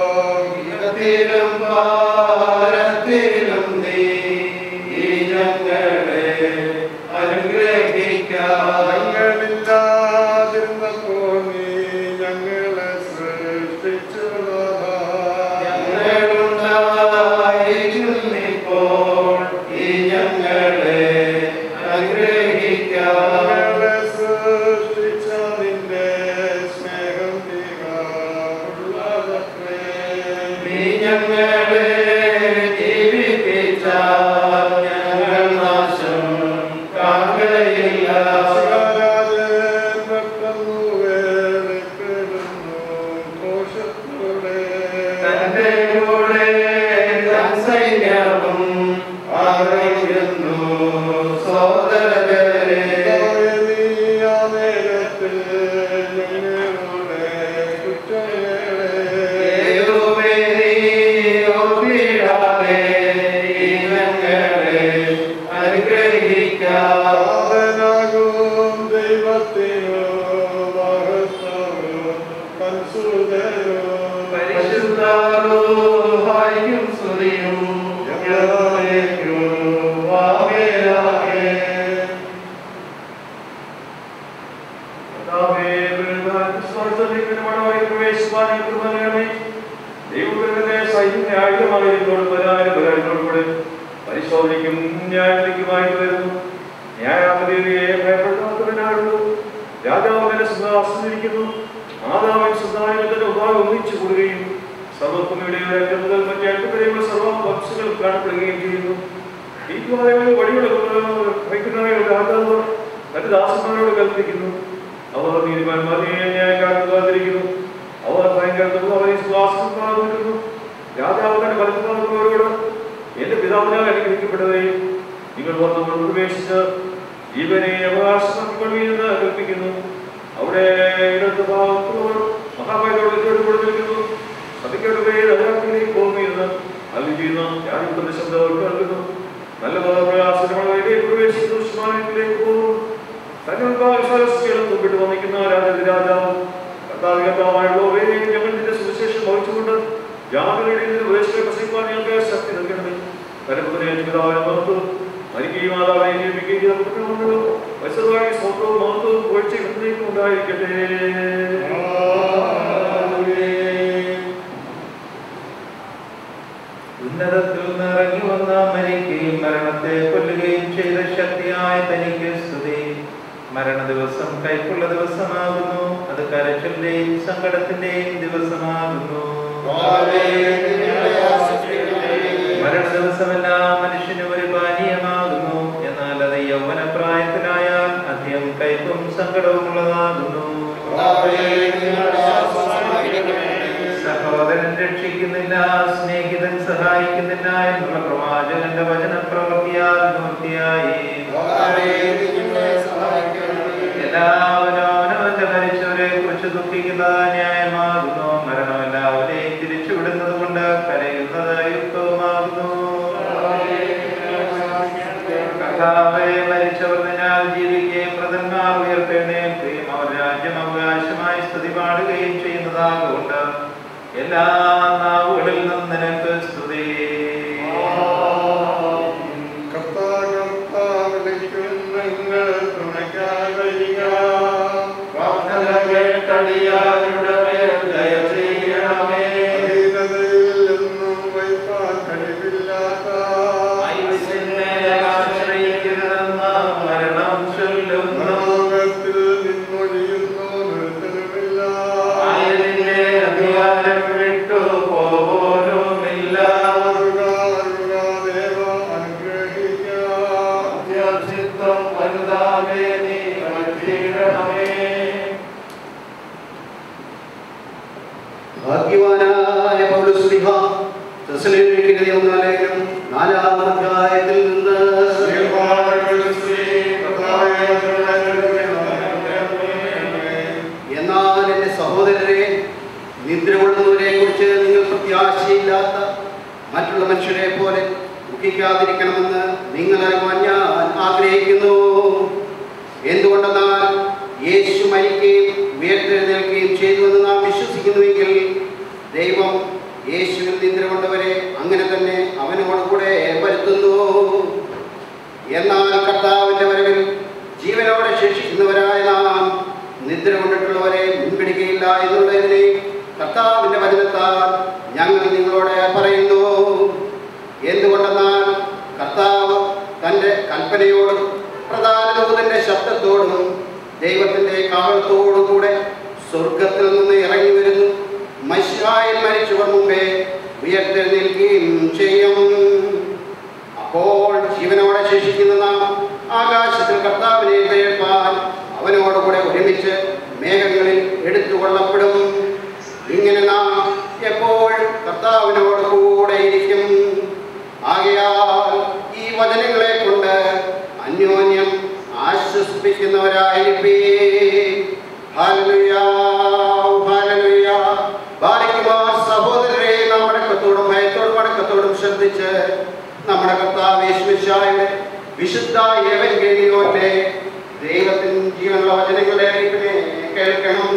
ഞങ്ങളില്ലാതിരുന്നപ്പോൾ നീ ഞങ്ങളെ സൃഷ്ടിച്ചതാ ഞങ്ങളെ സൃഷ്ടിച്ച നിന്റെ സ്നേഹം തികവുള്ളതത്രേ. ശിവരാജൻ പെട്ടെന്നു വേളിപ്പെടുന്നു ഘോഷത്തോടെ. കർത്താവേ, നീ ആ നേരത്തിൽ ഞങ്ങളുടെ കുറ്റങ്ങളെ പാപനാകും ദൈവത്തിനു മഹത്വവും പരിശുദ്ധനും പരിശോധനയ്ക്കും ന്യായവിധിക്കുമായി വരുന്നു ന്യായാധിപതിയെ ഭയപ്പെടുന്നവനാകുന്നു രാജാവ് തന്നെ സിംഹാസനിരിക്കുന്നു മാതാവൻ സന്താനത്തിന്റെ ഉപാധി ഒന്നിച്ചു കൂടുകയും സർവത്വമയുടെ ഏറ്റവും മുതൽ മറ്റേ അടുത്തുവരെയുള്ള സർവ വംശങ്ങൾ കാണപ്പെടുകയും ചെയ്യുന്നു ഈ ദ്വാരങ്ങളിൽ വഴിയുടെ വഹിക്കുന്നവരുടെ രാജാവ് തന്റെ ദാസന്മാരോട് കൽപ്പിക്കുന്നു അവർ നീതിമാന്മാരെ ന്യായക്കാർക്ക് കാത്തിരിക്കുന്നു അവർ ഭയങ്കര അവരെ ശ്വാസം കാത്തിരിക്കുന്നു രാജാവ് തന്റെ വലത്തുന്നവരോട് എന്റെ പിതാവിനാൽ അനുഗ്രഹിക്കപ്പെട്ടവരെ നിങ്ങൾ വന്ന് പ്രവേശിച്ച് ജീവനെ അവകാശമാക്കിക്കൊള്ളുമെന്ന് കൽപ്പിക്കുന്നു അവിടെ ഇടത്ത് ഭാഗത്തുള്ളവർ മഹാഭാഗ്യോട് കൊടുത്തിരിക്കുന്നു സഭയ്ക്കോട് അധികാരത്തിലേക്ക് പോകുമെന്ന് അല്ലി ചെയ്യുന്ന ഞാനിപ്പന്റെ ശബ്ദം കേൾക്കുന്നു നല്ല പ്രയാസങ്ങളുടെ പ്രവേശിക്കുന്നു സ്മാരകത്തിലേക്ക് പോകുന്നു തങ്ങളുടെ മുമ്പിട്ട് വന്നിക്കുന്ന രാജാതി രാജാവ് കർത്താവികർത്താവായുള്ളവരെ ഞങ്ങൾ നിന്റെ സുവിശേഷം വഹിച്ചുകൊണ്ട് ജാഗ്രതയുടെ പ്രവേശനം പ്രസംഗിക്കാൻ ഞങ്ങൾക്ക് ശക്തി നൽകണമേ തലമുറയെ പിതാവിനെ മറന്നു മരിക്കുകയും മാതാവിനെ ജീവിക്കുകയും ചെയ്ത പുത്രനുണ്ടല്ലോ വശതുമായി സ്വന്തവും മഹത്വവും പുകഴ്ച എന്നേക്കും ഉണ്ടായിരിക്കട്ടെ ഉന്നതത്തിൽ നിറങ്ങി വന്ന മരിക്കുകയും മരണത്തെ കൊല്ലുകയും ചെയ്ത ശക്തിയായ തനിക്ക് സ്തുതി മരണ ദിവസം കൈക്കുള്ള ദിവസമാകുന്നു അത് കരച്ചിന്റെയും സങ്കടത്തിന്റെയും ദിവസമാകുന്നു മരണ ദിവസമെല്ലാം മനുഷ്യന് ഒരു പാനീയമാകുന്നു എന്നാൽ അത് യൗവന പ്രായത്തിലായാൽ അധികം കൈപ്പും സങ്കടവും ഉള്ളതാകുന്നു സഹോദരൻ രക്ഷിക്കുന്നില്ല സ്നേഹിതൻ സഹായിക്കുന്നില്ല എന്നുള്ള പ്രവാചകൻ നിന്റെ വചനപ്രവൃത്തിയാൽ പൂർത്തിയായി എല്ലാവരും അവനവന്റെ മരിച്ചവരെ കുറിച്ച് ദുഃഖിക്കുന്നത് ന്യായമാകുന്നു മരണം എല്ലാവരെയും തിരിച്ചുവിടുന്നത് കൊണ്ട് കരയുന്നത് യുക്തവുമാകുന്നു കർത്താവെ മരിച്ചവർ നിന്നാൽ ജീവിക്കുകയും പ്രതന്മാർ ഉയർത്തെഴുന്നേൽക്കുകയും അവർ രാജ്യം അവകാശമായി സ്തുതി പാടുകയും ചെയ്യുന്നതാകൊണ്ട് എല്ലാ നാവുകളിൽ നിന്നും നിനക്ക് സ്തുതി കേട്ടടിയാരുടെ മേൽ ദയ ചെയ്യണമേ ആശ്രയിക്കരുതെന്ന് മരണം ചൊല്ലുന്നു ആയതിന്റെ അധികാരം വിട്ടു പോലുമില്ല അത്യാവശ്യം വലുതാവേ നീ വച്ചിടണമേ ഭാഗ്യവാനായ പൗലോസ്ലിഹ തെസ്സലോനിക്കയിലെ എഴുതിയ ഒന്നാം ലേഖനം നാലാം അധ്യായത്തിൽ നിന്ന് എന്നാൽ എന്റെ സഹോദരരെ നിദ്ര കൊള്ളുന്നവരെ കുറിച്ച് നിങ്ങൾ പ്രത്യാശയില്ലാത്ത മറ്റുള്ള മനുഷ്യരെ പോലെ ദുഃഖിക്കാതിരിക്കണമെന്ന് നിങ്ങൾ അറിയുവാൻ ഞാൻ ആഗ്രഹിക്കുന്നു എന്തുകൊണ്ടെന്നാൽ യേശു മരിക്കുകയും ഉയർത്തെഴുന്നേൽക്കുകയും ചെയ്തുവെന്ന് നാം വിശ്വസിക്കുന്നുവെങ്കിൽ ദൈവം യേശുവിൽ നിദ്ര കൊണ്ടവരെ അങ്ങനെ തന്നെ അവനോട് കൂടെ വരുത്തുന്നു എന്നാൽ കർത്താവിന്റെ വരവിൽ ജീവനോടെ ശേഷിക്കുന്നവരായ നാം നിദ്ര കൊണ്ടിട്ടുള്ളവരെ മുൻപിടിക്കുകയില്ല എന്നുള്ളതിനെ കർത്താവിന്റെ വചനത്താൽ ഞങ്ങൾ നിങ്ങളോട് പറയുന്നു എന്തുകൊണ്ടെന്നാൽ കർത്താവ് തൻ്റെ കൽപ്പനയോടും പ്രധാന ദൂതന്റെ ശബ്ദത്തോടും ദൈവത്തിന്റെ കാവളത്തോടും കൂടെ സ്വർഗത്തിൽ നിന്ന് ഇറങ്ങി വരുന്നു മനുഷ്യരായി മരിച്ചവർ മുമ്പേ ഉയർത്തെഴുന്നേൽക്കുകയും ചെയ്യും അപ്പോൾ ജീവനോടെ ശേഷിക്കുന്ന നാം ആകാശത്തിൽ കർത്താവിനെ കേൾപ്പാൻ അവനോടുകൂടെ ഒരുമിച്ച് മേഘങ്ങളിൽ എടുത്തുകൊള്ളപ്പെടും ഇങ്ങനെ നാം എപ്പോൾ കർത്താവിനോട് കൂടെ ഇരിക്കും ആകയാൽ ഈ വചനങ്ങളെ കൊണ്ട് അന്യോന്യം ആശ്വസിപ്പിക്കുന്നവരായിരിപ്പേ ഹല്ലേലൂയ ഹല്ലേലൂയ ബാലിക്കുമാർ സഹോദരരെ നാം വണക്കത്തോടും ഭയത്തോടും വണക്കത്തോടും ശ്രദ്ധിച്ച് നമ്മുടെ കർത്താവ് യേശുമിശിഹായുടെ വിശുദ്ധ ഏവൻഗേലിയോന്റെ ദൈവത്തിൻ ജീവനുള്ള വചനങ്ങളെ അറിയിപ്പിനെ കേൾക്കണം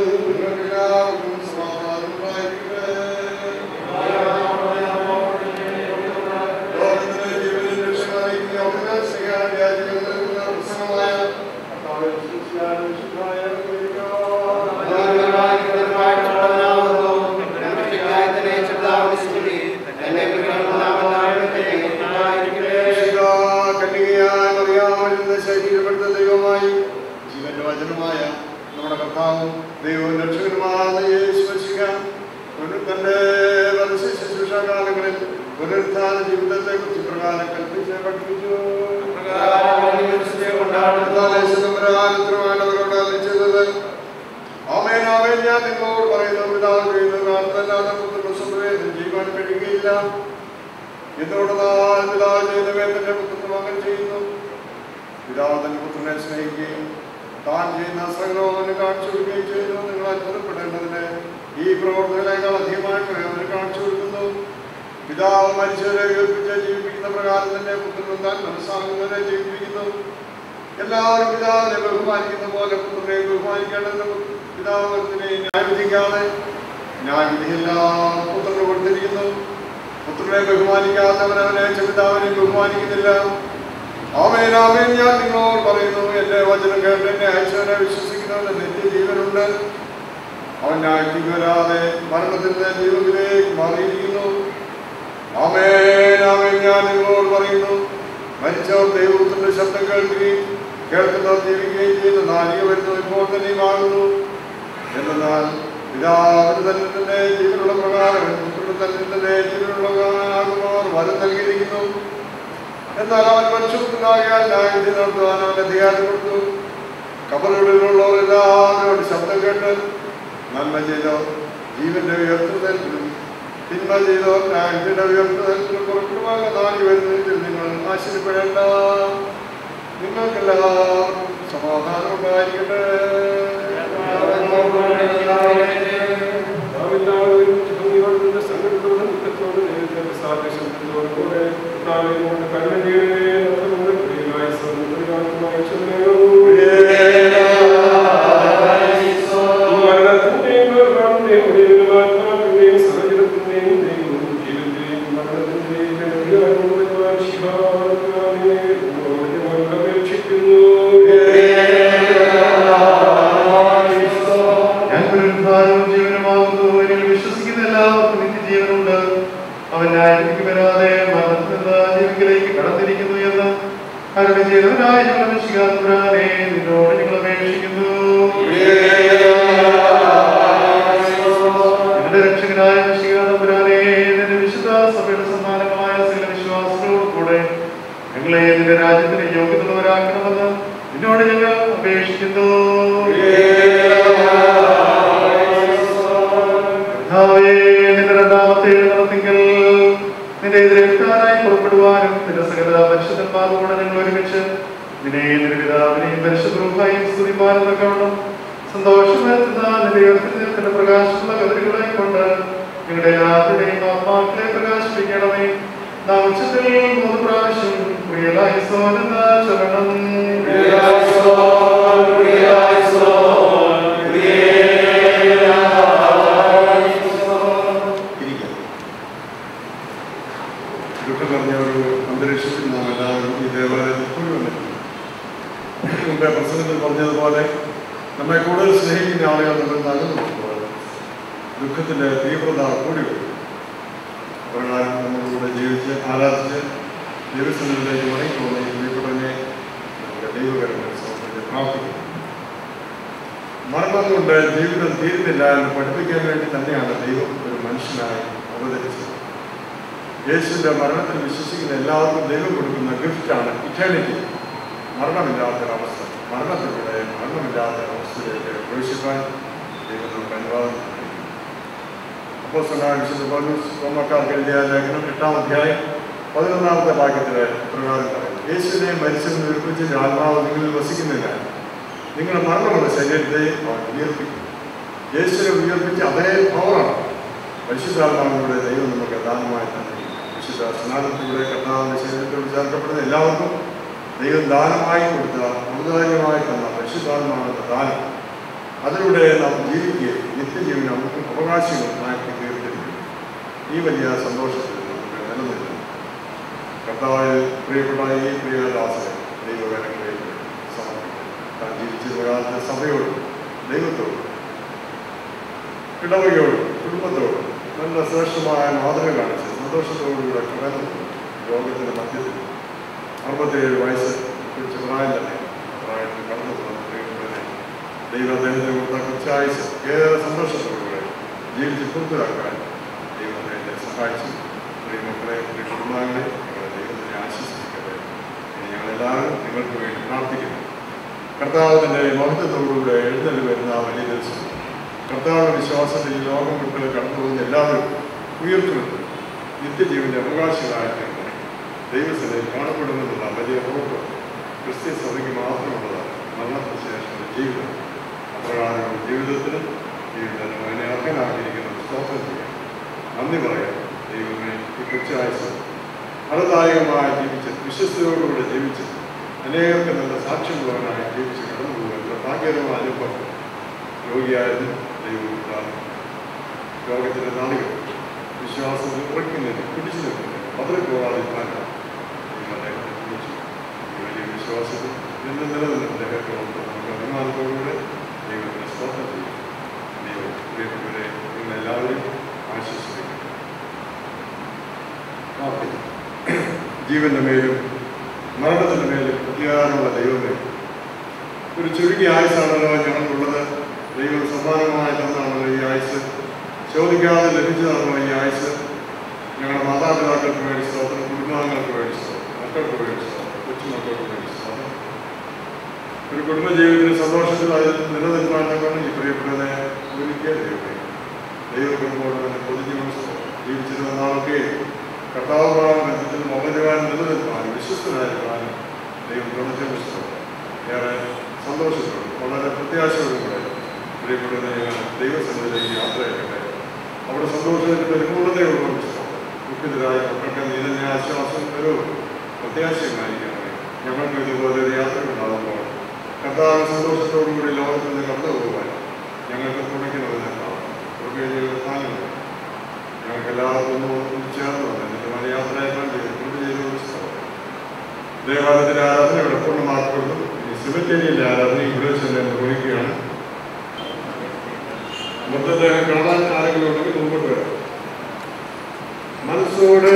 ദൈവമായി ജീവന്റെ വചനമായ നമ്മുടെ കർത്താവും ദൈവവും രക്ഷകനുമായ യേശു വശിക്കാൻ തന്റെ വലസ ശുശ്രൂഷാകാലങ്ങളിൽ പുനരുത്ഥാന ജീവിതത്തെ കുറിച്ച് പ്രകാരം കൽപ്പിച്ച് പഠിപ്പിച്ചു അവരോട് അറിയിച്ചത് ആമേൻ ആമേൻ ഞാൻ നിങ്ങളോട് പറയുന്ന പിതാവ് ചെയ്യുന്ന പ്രാർത്ഥനല്ലാതെ പുത്രന്റെ സ്വന്തം ജീവൻ കഴിയുകയില്ല എന്നോട് നാൾ പിതാവ് ചെയ്യുന്ന വേദന്റെ പുത്രനും അങ്ങനെ ചെയ്യുന്നു പിതാവ് തന്റെ പുത്രനെ സ്നേഹിക്കുകയും താൻ ചെയ്യുന്ന സകലവും കാണിച്ചു കൊടുക്കുകയും ചെയ്യുന്നു നിങ്ങൾ അത്ഭുതപ്പെടേണ്ടതിന് ഈ പ്രവർത്തനങ്ങളെക്കാൾ അധികമായിട്ട് അവന് കാണിച്ചു കൊടുക്കുന്നു പിതാവ് മനുഷ്യരെ ഉയർപ്പിച്ച് ജീവിപ്പിക്കുന്ന പ്രകാരം തന്നെ പുത്രനും താൻ മനസ്സാകുന്നവരെ ജീവിപ്പിക്കുന്നു എല്ലാവരും പിതാവിനെ ബഹുമാനിക്കുന്ന പോലെ പുത്രനെ ബഹുമാനിക്കേണ്ടതിന് പിതാവിനെ ന്യായവിധിക്കാതെ ന്യായവിധിയെല്ലാം പുത്രന് കൊടുത്തിരിക്കുന്നു പുത്രനെ ബഹുമാനിക്കാത്തവൻ അവനെ പിതാവിനെ ബഹുമാനിക്കുന്നില്ല ആമേൻ ആമേൻ ഞാൻ നിങ്ങളോട് പറയുന്നു എന്റെ വചനം കേട്ട് എന്നെ അയച്ചവനെ വിശ്വസിക്കുന്നവന് നിത്യജീവനുണ്ട് അവൻ ന്യായത്തിക്ക് വരാതെ മരണത്തിന്റെ ജീവനിലേക്ക് മാറിയിരിക്കുന്നു ആമേൻ ആമേൻ ഞാൻ നിങ്ങളോട് പറയുന്നു മരിച്ചവർ ദൈവത്തിന്റെ ശബ്ദം കേൾക്കുകയും കേൾക്കുന്നവർ ജീവിക്കുകയും ചെയ്യുന്ന നാലിക വരുന്നു ഇപ്പോൾ തന്നെയും ആകുന്നു എന്നാൽ പിതാവിന് തന്നെ തന്നെ ജീവനുള്ള പ്രകാരം പുത്രന് തന്നെ തന്നെ ജീവനുള്ളവരാകുന്നവർ വരം നൽകിയിരിക്കുന്നു എന്നാൽ അവൻ മനുഷ്യപുത്രനാകിയാൽ ന്യായവിധി നടത്തുവാൻ അവൻ അധികാരം കൊടുത്തു കബറുകളിലുള്ളവരെല്ലാവരോട് ശബ്ദം കേട്ട് നന്മ ചെയ്ത ജീവന്റെ ഉയർത്തുന്നതിലും തിന്മ ചെയ്തവർക്കായി നിന്റെ ഉയർത്തത്തിൽ പുറപ്പെടുവാൻ നാടി വരുന്നതിൽ നിങ്ങൾ ആശ്ചര്യപ്പെടേണ്ട നിങ്ങൾക്കെല്ലാവർക്കും സമാധാനം ഉണ്ടായിരിക്കട്ടെ ഞാൻ പുനരുദ്ധാരവും ജീവനുമാകുന്നു എന്നിൽ വിശ്വസിക്കുന്ന എല്ലാവർക്കും നിത്യജീവനുണ്ട് അവൻ ന്യായത്തിലേക്ക് വരാതെ മരണത്തിൽ നിന്ന് ജീവങ്കിലേക്ക് കടന്നിരിക്കുന്നു എന്ന് അവരുടെ ചെയ്തവനായ ഞങ്ങളുടെ മിശിഹാതുരാനെ നിന്നോട് ഞങ്ങൾ അപേക്ഷിക്കുന്നു നിന്റെ രക്ഷകനായ മിശിഹാതുരാനെ നിന്റെ വിശുദ്ധ സഭയുടെ സമ്മാനമായ സകല വിശ്വാസങ്ങളോട് കൂടെ ഞങ്ങളെ നിന്റെ രാജ്യത്തിന് യോഗ്യതയുള്ളവരാക്കണമെന്ന് നിന്നോട് ഞങ്ങൾ അപേക്ഷിക്കുന്നു കർത്താവേ, നിന്റെ രണ്ടാമത്തെ എഴുന്നള്ളത്തിങ്കൽ നിന്റെ എതിരേൽക്കാനായി പുറപ്പെടുവാനും നിന്റെ സകല പരിശുദ്ധന്മാരോട് ഞങ്ങൾ ഒരുമിച്ച് നിന്നെ നിന്റെ പിതാവിനെയും പരിശുദ്ധവും സ്തുതിമാനും തക്കവണ്ണം സന്തോഷം വരുത്തുന്ന നിന്റെ ഉയർത്തിന്റെ പ്രകാശമുള്ള കതിരുകളെ കൊണ്ട് ഞങ്ങളുടെ എല്ലാവരുടെയും ആത്മാക്കളെ പ്രകാശിപ്പിക്കണമേ നാം ഉച്ചത്തിൽ മൂന്ന് പ്രാവശ്യം പ്രിയലായി സോനെന്ന ചരണം ദുഃഖം നിറഞ്ഞ ഒരു അന്തരീക്ഷത്തിൽ നാം എല്ലാവരും ഈ ദേവാലയത്തിൽ കൂടി വന്നിട്ടുണ്ട് മുമ്പേ പ്രസംഗത്തിൽ പറഞ്ഞതുപോലെ നമ്മെ കൂടുതൽ സ്നേഹിക്കുന്ന ആളുകൾ നമ്മൾ നകന്നുമ്പോൾ ദുഃഖത്തിന്റെ തീവ്രത കൂടി വരും പ്രകാരം നമ്മളിലൂടെ ജീവിച്ച് ആരാധിച്ച് ദൈവസന്നിധിയിലേക്ക് മടങ്ങിപ്പോകുന്ന ഈ പ്രിയപ്പെട്ടവനെ നമുക്ക് ദൈവകരമായി സമർപ്പിച്ച് പ്രാർത്ഥിക്കുന്നു മരണം കൊണ്ട് ജീവിതം തീരുന്നില്ല എന്ന് പഠിപ്പിക്കാൻ വേണ്ടി തന്നെയാണ് ദൈവം ഒരു മനുഷ്യനായി അവതരിച്ചത് യേശുവിന്റെ മരണത്തിൽ വിശ്വസിക്കുന്ന എല്ലാവർക്കും ദൈവം കൊടുക്കുന്ന ഗിഫ്റ്റാണ് ഇറ്റേണിറ്റി മരണമില്ലാത്തൊരവസ്ഥ മരണത്തിലൂടെ മരണമില്ലാത്ത അവസ്ഥയിലേക്ക് പ്രവേശിക്കാൻ ദൈവം നമുക്ക് അനുവാദം നൽകി. അപ്പോൾ വിശുദ്ധ പൗലോസ് റോമക്കാർക്ക് എഴുതിയ ലേഖനം എട്ടാം അധ്യായം പതിനൊന്നാമത്തെ ഭാഗ്യത്തിലെ പ്രകാരം പറയുന്നു യേശുവിനെ മരിച്ചെന്ന് ഉയർപ്പിച്ച് ആത്മാവ് നിങ്ങളിൽ വസിക്കുന്നില്ല നിങ്ങളുടെ മരണമുള്ള ശരീരത്തെ അവൻ ഉയർപ്പിക്കും യേശുവിനെ ഉയർപ്പിച്ച് അതേ പവറാണ് പരിശുദ്ധാത്മാവിലൂടെ ദൈവം നമുക്ക് ദാനമായി തന്നിരിക്കുന്നു വിശുദ്ധ സ്നാനത്തിലൂടെ കർത്താവിന്റെ ശരീരത്തോട് ചേർക്കപ്പെടുന്ന എല്ലാവർക്കും ദൈവം ദാനമായി കൊടുത്ത ഔദാര്യമായി തന്ന പരിശുദ്ധാത്മാവെന്ന ദാനം അതിലൂടെ നാം ജീവിക്കുകയും നിത്യജീവൻ നമുക്ക് അവകാശങ്ങളാക്കി തീർത്തിരിക്കും ഈ വലിയ സന്തോഷത്തിൽ നമുക്ക് നിലനിൽക്കുന്നു കർത്താവായ പ്രിയപ്പെട്ട ഈ പ്രിയദാസനെ ദൈവവേനങ്ങളിലേക്ക് സമർപ്പിക്കുന്നു താൻ ജീവിച്ചിരുന്ന കാലത്തെ സഭയോടും ദൈവത്തോടും ഇടവകയോടും കുടുംബത്തോടും നല്ല ശ്രേഷ്ഠമായ മാതൃക കാണിച്ച് സന്തോഷത്തോടുകൂടെ കടന്നു രോഗത്തിന്റെ മധ്യത്തിൽ അറുപത്തിയേഴ് വയസ്സ് കുറിച്ച് പ്രായം തന്നെ ആ പ്രായത്തിൽ കടന്നു പോകുന്ന പ്രിയപ്പെട്ടവനെ ദൈവം അദ്ദേഹത്തിന് കൊടുത്ത കുറച്ചായുസ് ഏറെ സന്തോഷത്തോടുകൂടെ ജീവിച്ച് പൂർത്തിയാക്കാൻ ദൈവം അദ്ദേഹത്തെ സഹായിച്ചു പ്രിയമക്കളെ പ്രിയ കുടുംബാംഗങ്ങളെ നിങ്ങളെ ദൈവത്തിനെ ആശംസിക്കട്ടെ ഇനി ഞങ്ങളെല്ലാവരും നിങ്ങൾക്ക് വേണ്ടി പ്രാർത്ഥിക്കുന്നു കർത്താവിൻ്റെ മഹത്വത്തോടുകൂടെ എഴുന്നള്ളി വരുന്ന ആ വലിയ ദിവസം കർത്താവിന്റെ വിശ്വാസത്തിൽ ഈ ലോകം വിട്ട് കടന്നു പോകുന്ന എല്ലാവരും ഉയർത്തുന്നത് നിത്യജീവന്റെ അവകാശികളായി തീർന്നു ദൈവസഭയിൽ കാണപ്പെടുമെന്നുള്ള വലിയ ഉറപ്പ് ക്രിസ്ത്യൻ സഭയ്ക്ക് മാത്രമുള്ളതാണ് മരണത്തിന് ശേഷമുള്ള ജീവിതം അപ്രകാരമുള്ള ജീവിതത്തിനും ജീവിതത്തിനും അതിനെ അർഹനാക്കിയിരിക്കുന്ന സ്തോത്രം ചെയ്യാം നന്ദി പറയാം ദൈവമേ ഈ കൊച്ചായുസം ഫലദായകമായി ജീവിച്ച് വിശ്വസ്തയോടുകൂടെ ജീവിച്ച് അനേകർക്ക് നല്ല സാക്ഷ്യമുള്ളവനായി ജീവിച്ച് കടന്നു പോകുന്ന ഭാഗ്യകരമായ അനുഭവം രോഗിയായിരുന്നു ദൈവം രോഗത്തിന്റെ നാളുകൾ വിശ്വാസം ഉറയ്ക്കുന്നതിന് പിടിച്ചു നിൽക്കുന്നതിന് പതറിപ്പോകാതിരിക്കാനാണ് ദൈവം അദ്ദേഹത്തെ വിളിച്ചു ഈ വലിയ വിശ്വാസത്തിൽ നിന്ന് നിലനിന്ന് അദ്ദേഹത്തോട് നമുക്ക് അഭിമാനത്തോടുകൂടെ ദൈവത്തിന് സ്തോത്രം ചെയ്യും ദൈവം പ്രിയപ്പെട്ടവരെ നിങ്ങളെല്ലാവരെയും ആശ്വസിപ്പിക്കും പ്രാർത്ഥിക്കും. ജീവന്റെ മേലും മരണത്തിന്റെ മേലും അധികാരമുള്ള ദൈവമേ ഒരു ചുരുങ്ങിയ ആയുസാണല്ലോ ഞങ്ങൾക്കുള്ളത് ദൈവം സമ്മാനമായി തന്നാണല്ലോ ഈ ആയുസ് ചോദിക്കാതെ ലഭിച്ചതാണല്ലോ ഈ ആയുസ് ഞങ്ങളുടെ മാതാപിതാക്കൾക്ക് വേണ്ടി സ്തോത്രം കുടുംബാംഗങ്ങൾക്ക് വേണ്ടി സ്തോത്രം മക്കൾക്ക് വേണ്ടി സ്തോത്രം കൊച്ചുമക്കൾക്ക് വേണ്ടി സ്തോത്രം ഒരു കുടുംബജീവിതത്തിന് സന്തോഷത്തിൽ അതിൽ നിലനിൽക്കാൻ തക്കണം ഈ പ്രിയപ്പെട്ടതിനെ ഒരുക്കിയ ദൈവമേ ദൈവകൃപോട് തന്നെ പൊതിഞ്ഞു ജീവിച്ചിരുന്ന നാളൊക്കെ കർത്താവാൻ ബന്ധത്തിൽ മൗനജവാൻ നിലനിൽക്കാനും വിശ്വസ്തനായിരിക്കാനും ദൈവം പ്രവചന പുസ്തകം ഏറെ സന്തോഷത്തോടും വളരെ പ്രത്യാശയോടും കൂടെ പ്രിയപ്പെടുന്ന ഞങ്ങൾ ദൈവസന്നിധിയിലേക്ക് യാത്രയാക്കട്ടെ അവിടെ സന്തോഷത്തിന്റെ പരിപൂർണതയുള്ള പുസ്തകം ദുഃഖിതരായ മക്കൾക്ക് നീതിന്റെ ആശ്വാസം ഒരു പ്രത്യാശയുമായിരിക്കണമേ ഞങ്ങൾക്ക് ഇതുപോലെ ഒരു യാത്രയുണ്ടാകുമ്പോൾ കർത്താവ് സന്തോഷത്തോടുകൂടി ലോകത്തിൽ നിന്ന് കടന്നു പോകുവാൻ ഞങ്ങൾക്ക് തുണയ്ക്കുന്നതിന് സ്ഥാനങ്ങൾ ഞങ്ങൾക്ക് എല്ലാവർക്കും ഒന്ന് ചേർന്ന് വന്ന് എന്നിട്ട് മല യാത്രയാക്കാൻ ചെയ്തിട്ടുണ്ട് ചെയ്ത പുസ്തകം ദേവാലയത്തിലെ ആരാധന ഇവിടെ പൂർണ്ണമാക്കുന്നു ഇനി സിമറ്റേരിയിലെ ആരാധന ഇവിടെ വെച്ച് തന്നെ നിർവഹിക്കുകയാണ് മൃതദേഹം കാണാൻ ആരെങ്കിലും ഉണ്ടെങ്കിൽ മുമ്പോട്ട് വരാം മനസ്സോടെ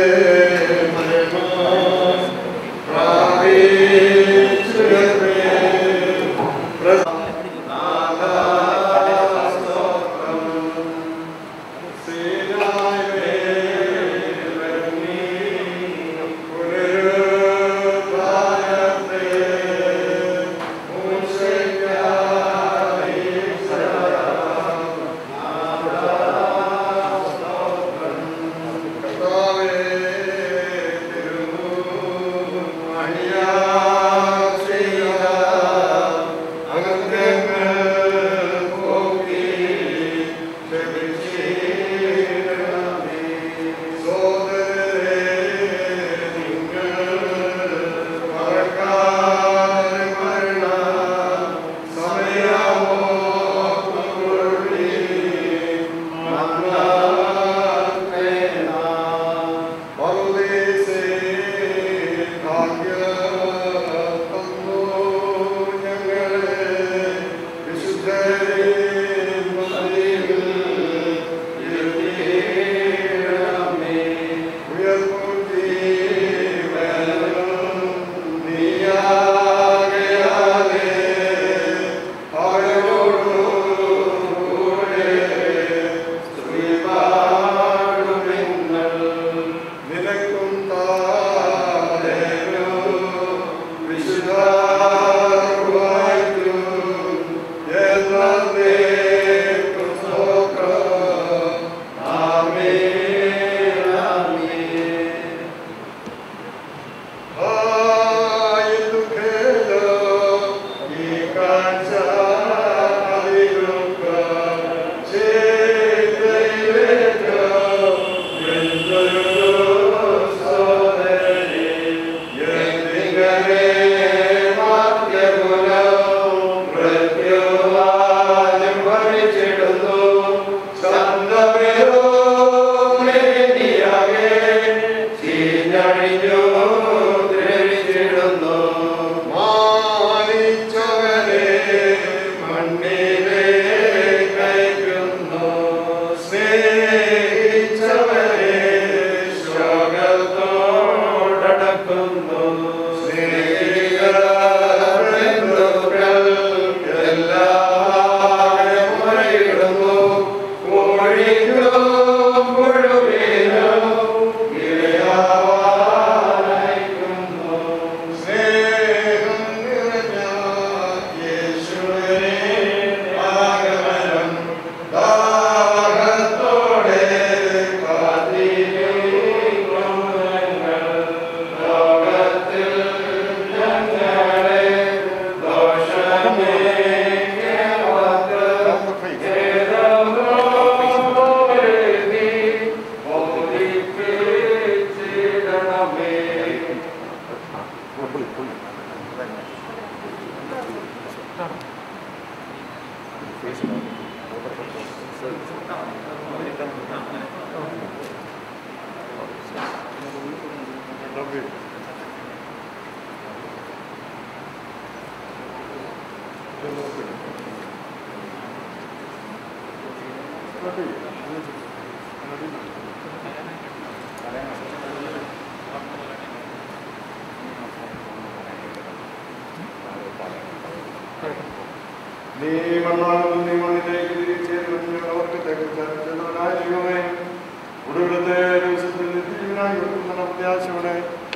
നീ മണ്ണാകുന്നു നീ മണ്ണിലേക്ക് തിരിച്ചേരുമെന്ന് അവർക്ക് ചെന്നവനായ ദൈവമേ ഒടുവിലത്തെ ദിവസത്തിൽ നിത്യജീവനായി കൊടുക്കുന്ന പ്രത്യാശയോടെ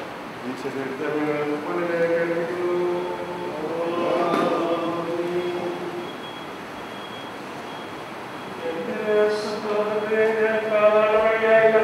ഈ ശരീരത്തെ ഞങ്ങൾ മണ്ണിലേക്ക് എടുക്കുന്നു എന്റെ സഹോദരനെ കാണാൻ വഴിയായി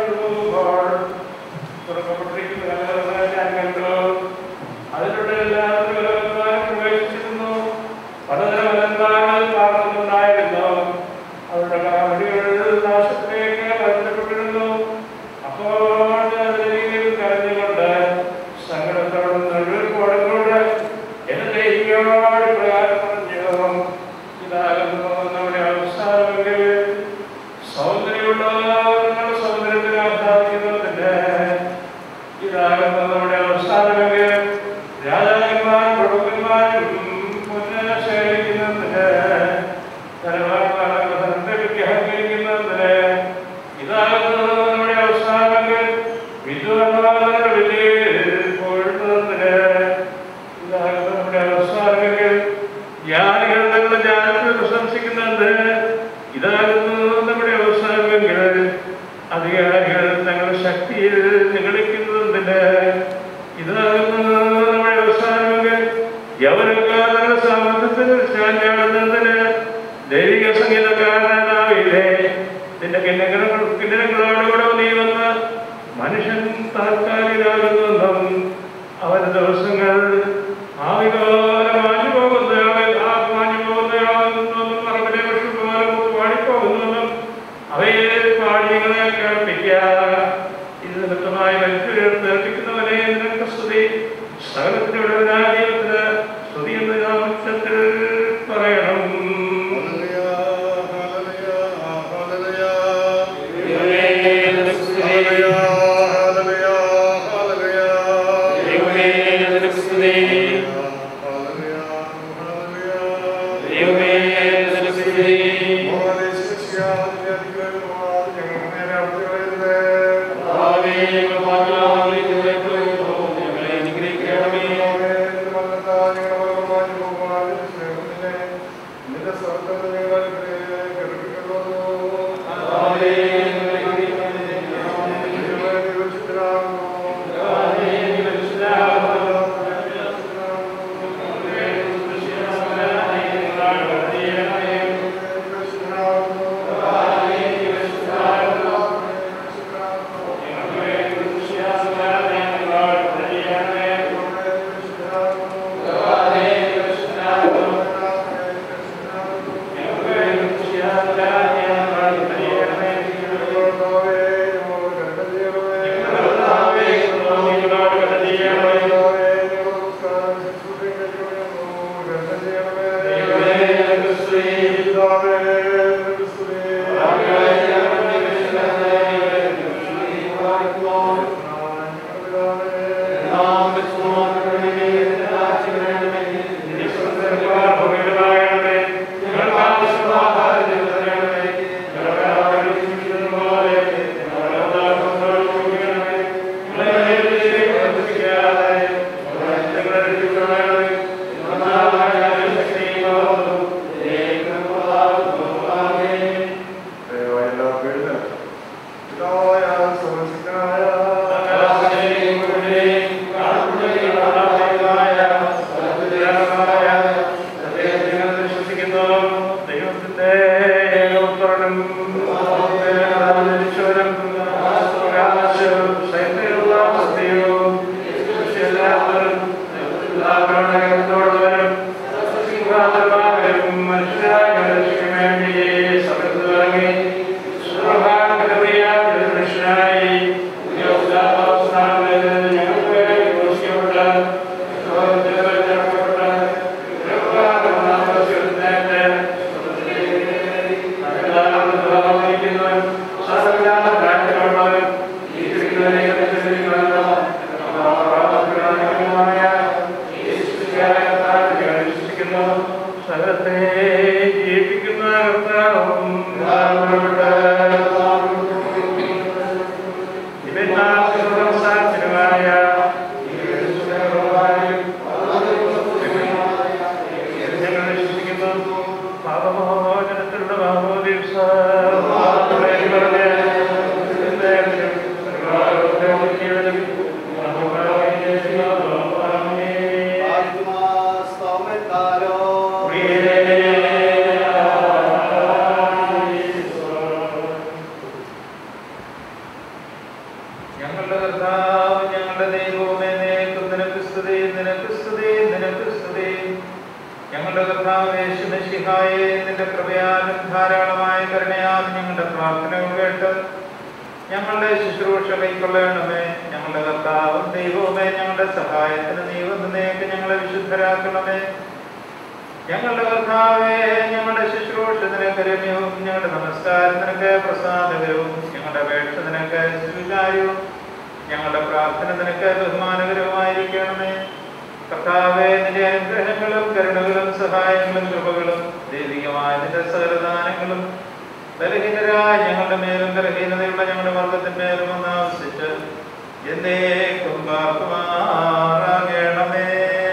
നമ്മുടെ അവസാനമെങ്കിൽ യൗവനക്കാരുടെ സാമർത്ഥ്യത്തിൽ ചാഞ്ഞാടുന്നതിന് ദൈവിക സംഗീതക്കാരനാവില്ലേ നിന്റെ കിണ്ണങ്ങൾ കിണ്ണങ്ങളോടുകൂടെ നീ വന്ന് മനുഷ്യൻ താൽക്കാലികമാകുന്നെന്നും അവന്റെ ദിവസങ്ങൾ ആവികാലം മാഞ്ഞു പോകുന്ന ആ മാഞ്ഞു പോകുന്നതാകുന്നെന്നും മറവിലെ വിഷുമാലും പാടിപ്പോകുന്നെന്നും അവയെ പാടിയങ്ങളെ കേൾപ്പിക്കുക ഇത് നിമിത്തമായി മനുഷ്യർപ്പിക്കുന്നവനെ നിനക്ക് സ്തുതി സകലത്തിനുള്ള ദൈവത്തിന് സ്തുതി എന്ന് നാമത്തിൽ പറയണം സകലത്തെ ജീവിക്കുന്ന കർത്താവും ദിവ്യനാമത്തിനുമായ ഞങ്ങൾ വിശ്വസിക്കുന്നു പാപമോചനത്തിലുള്ള മഹോദീസ പറഞ്ഞ് ഞങ്ങളുടെ കർത്താവ് ഞങ്ങളുടെ ദൈവമേ നിനക്ക് നിനക്ക് സ്തുതി നിനക്ക് സ്തുതി നിനക്ക് സ്തുതി ഞങ്ങളുടെ കർത്താവ് യേശുമിശിഹായെ നിന്റെ കൃപയാലും ധാരാളമായ കരുണയാലും ഞങ്ങളുടെ പ്രാർത്ഥനകൾ കേട്ട് ഞങ്ങളുടെ ശുശ്രൂഷ കൈക്കൊള്ളണമേ ഞങ്ങളുടെ കർത്താവും ദൈവവുമേ ഞങ്ങളുടെ സഹായത്തിന് നീ വന്ന് നേക്ക് ഞങ്ങളെ വിശുദ്ധരാക്കണമേ ഞങ്ങളുടെ കർത്താവേ ഞങ്ങളുടെ ശുശ്രൂഷ നിനക്ക് രമ്യവും ഞങ്ങളുടെ നമസ്കാരം നിനക്ക് പ്രസാദകരവും ഞങ്ങളുടെ അപേക്ഷ നിനക്ക് സ്വീകാര്യവും ഞങ്ങളുടെ പ്രാർത്ഥന നിനക്ക് ബഹുമാനകരവുമായിരിക്കണമേ കർത്താവേ നിന്റെ അനുഗ്രഹങ്ങളും കരുണകളും സഹായങ്ങളും കൃപകളും ദൈവികമായ നിന്റെ സകലദാനങ്ങളും ബലഹീനരായ ഞങ്ങളുടെ മേലും ബലഹീനതയുള്ള ഞങ്ങളുടെ വർഗത്തിന്മേലും ഒന്ന് ആവശ്യിച്ച് എന്നേക്കും കാക്കുമാറാകണമേ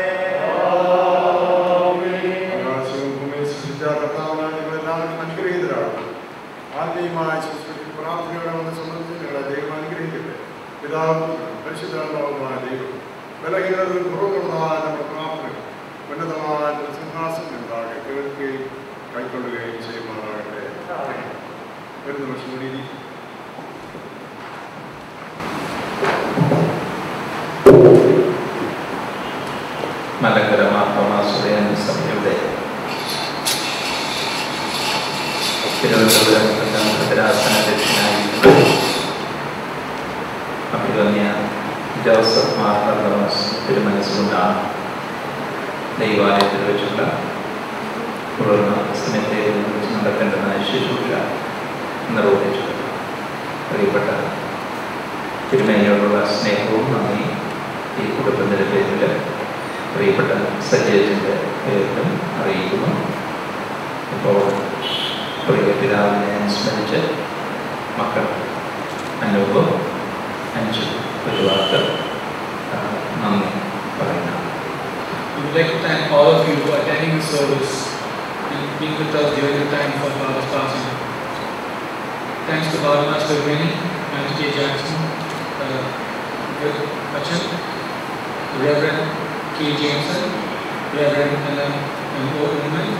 ആകാശവും ഭൂമിയും സൃഷ്ടിച്ച കർത്താവിനാൽ നിങ്ങളെല്ലാവരും അനുഗ്രഹീതരാണ് ആത്മീയമായ ശുശ്രൂഷ പ്രാർത്ഥനയോടെ വന്ന് സംബന്ധിച്ച് നിങ്ങളെ ദൈവം അനുഗ്രഹിക്കട്ടെ പിതാവും പരിശുദ്ധാത്മാവുമായ ദൈവം ബല ഇറങ്ങിയത് കുറവുള്ളതായ നമ്മുടെ പ്രാർത്ഥന ഉന്നതമായ സിംഹാസനം ഉണ്ടാകെ കേൾക്കുകയും കൈക്കൊള്ളുകയും ചെയ്യുമാറാകട്ടെ ഒരു നിമിഷം കൂടി ഇരിക്കും മലങ്കര മാർത്തോമാസുരയൻ സഭയുടെ തിരുവനന്തപുരം ഭദ്രാസന ദക്ഷിണായിരിക്കുന്ന അഭിഗമ്യ ജോസഫ് മാർത്തോമാസ് തിരുമനസ്സുകൊണ്ടാണ് ദൈവാലയത്തിൽ വെച്ചുള്ള തുടർന്ന് സെമിത്തേരിയിൽ വെച്ച് നടക്കേണ്ടതായ ശുശ്രൂഷ നിർവഹിച്ചത് പ്രിയപ്പെട്ട തിരുമേനിയോടുള്ള സ്നേഹവും നന്ദി ഈ കുടുംബത്തിൻ്റെ പേരിൽ പ്രിയപ്പെട്ട സജേഷിൻ്റെ പേരിലും അറിയിക്കുന്നു ഇപ്പോൾ പ്രിയ പിതാവിനെ സ്മരിച്ച് മക്കൾ അനൂപ് അഞ്ചു ഒരു വാക്ക് ആ, നന്ദി പറയുന്നു We would like to thank all of you for attending the service and being with us during the time for Father's passing. Thanks to Father Master Vinny, Matthew J. Jackson, uh, Rick Hutchin, Reverend K. Jameson, Reverend Ellen M. Oldman,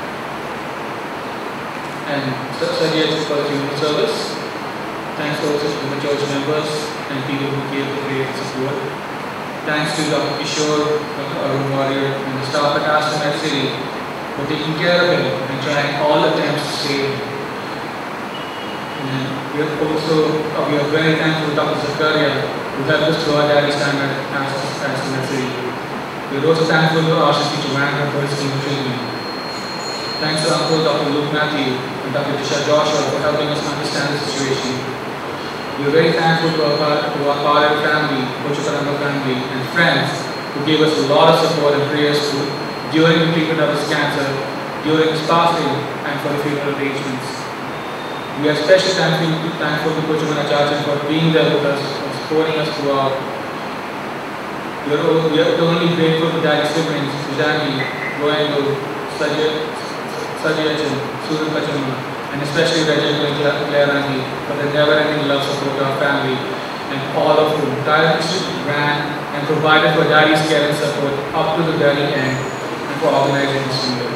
and Sajid for the funeral service. Thanks also to the church members and people who gave the great support. Thanks to Dr. Kishore, Dr. Arun Warrior, and the staff at Aston City for taking care of him and trying all attempts to save him. And we are also uh, we are very thankful to Dr. Zakaria who helped us through our daddy's time at Aston City. We are also thankful to Archbishop Joanna for his team treatment. Thanks to Uncle Dr. Luke Matthew and Dr. Disha Joshua for helping us understand the situation. We are very thankful to our, fa- to our father family, Kochukaranga family, and friends who gave us a lot of support and prayers to, during the treatment of his cancer, during his fasting, and for the funeral arrangements. We are especially thankful, thankful to Kochumana Chachan for being there with us, for supporting us throughout. We are, o- we are only grateful to Daddy's siblings, Sujani, Goendu, Sajid, Sajid, Susan Pachama, and especially Rajat and Cla- Claire Andy for their never-ending love support to our family, and all of whom tirelessly ran and provided for Daddy's care and support up to the very end, and for organizing this funeral.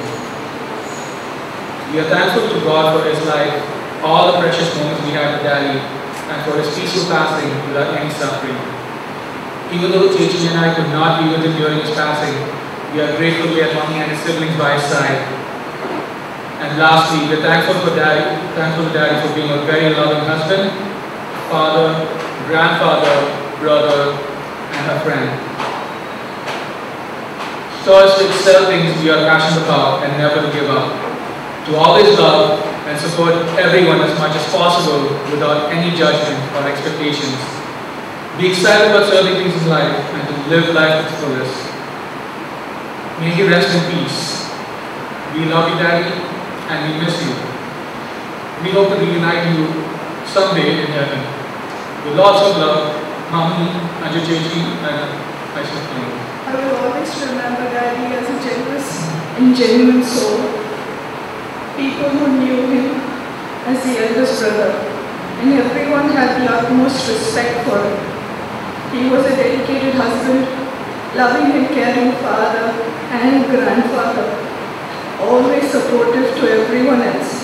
We are thankful to God for His life, all the precious moments we had with Daddy, and for His peaceful passing without any suffering. Even though Chechi and I could not be with him during his passing, we are grateful we had mommy and his siblings by his side. And lastly, we're thankful for Daddy, thankful to Daddy for being a very loving husband, father, grandfather, brother, and a friend. So as to excel things we are passionate about and never to give up. To always love and support everyone as much as possible without any judgment or expectations. Be excited about certain things in life and to live life to its fullest. May he rest in peace. We love you, Daddy, and we miss you. We hope to reunite you someday in heaven. With lots of love, Mommy, Ajay Chechi, and Aisha Khan. I will always remember Daddy as a generous and genuine soul. People who knew him as the eldest brother, and everyone had the utmost respect for him. He was a dedicated husband, loving and caring father and grandfather, always supportive to everyone else.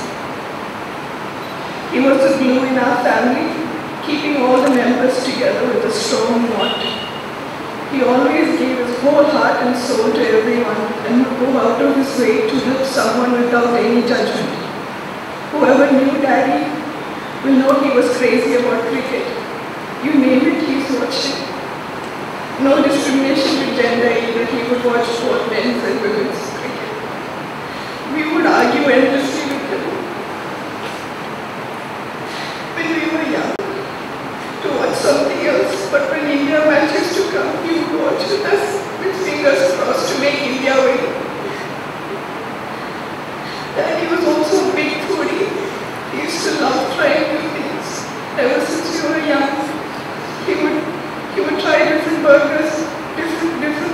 He was the glue in our family, keeping all the members together with a strong knot. He always gave his whole heart and soul to everyone and would go out of his way to help someone without any judgment. Whoever knew Daddy will know he was crazy about cricket. You name it, he's watched it. No discrimination with gender either, he would watch both men's and women's cricket. We would argue endlessly with him. When we were young, to watch something else, but when India matches to come, he would watch with us with fingers crossed to make India win. Daddy was also a big foodie. He used to love trying new things. Ever since we were young, he would he would try different burgers, different different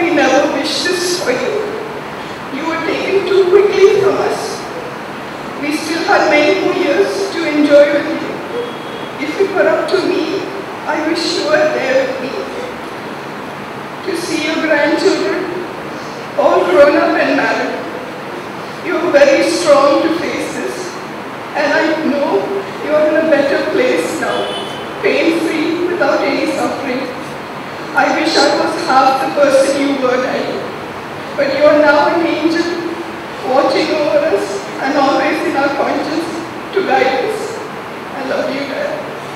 we never wished this for you. You were taken too quickly from us. We still had many more years to enjoy with you. If it were up to me, I wish you were there with me. To see your grandchildren, all grown up and married. You are very strong to face this. And I know you are in a better place now, pain-free, without any suffering. I wish I was half the person you were then. But you are now an angel, watching over us and always in our conscience to guide us. I love you, Dad.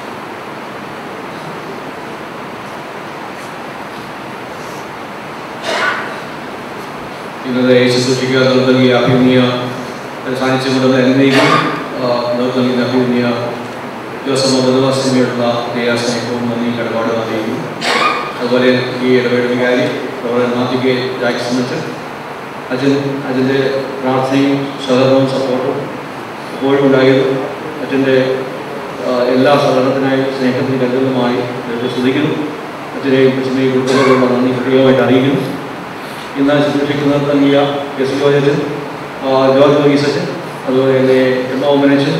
ഇന്നത്തെ യേശു സൂക്ഷിക്കുക നമുക്ക് നൽകിയ അഭിമുഖ്യ സാന്നിധ്യം കൊണ്ട് നമ്മൾ എന്നേക്കും നമുക്ക് നൽകുന്ന അഭിമുഖ്യ ദിവസം ബന്ധവാസിനിയുള്ള ദയാസ്നേഹവും നന്ദി കടപാടും അറിയിക്കും അതുപോലെ ഈ ഇടപെടൽ കാര്യം അതുപോലെ മാത്യു ജാക്സൺ അച്ഛൻ അച്ഛൻ അച്ഛൻ്റെ പ്രാർത്ഥനയും സഹകരണവും സപ്പോർട്ടും എപ്പോഴും ഉണ്ടായിരുന്നു അച്ഛൻ്റെ എല്ലാ സഹകരണത്തിനായി സ്നേഹത്തിന് കരുതലുമായി ദൈവത്തെ സ്തുതിക്കുന്നു അച്ഛനെയും അച്ഛനെയും കുടുംബത്തോടുള്ള നന്ദി പ്രത്യേകമായിട്ട് അറിയിക്കുന്നു ഇന്ന് ശുശ്രൂഷിക്കുന്നത് നൽകിയ എസ് ജോർജ് ജോർജ് വർഗീസ് അച്ഛൻ അതുപോലെ തന്നെ എം ഓമനച്ചൻ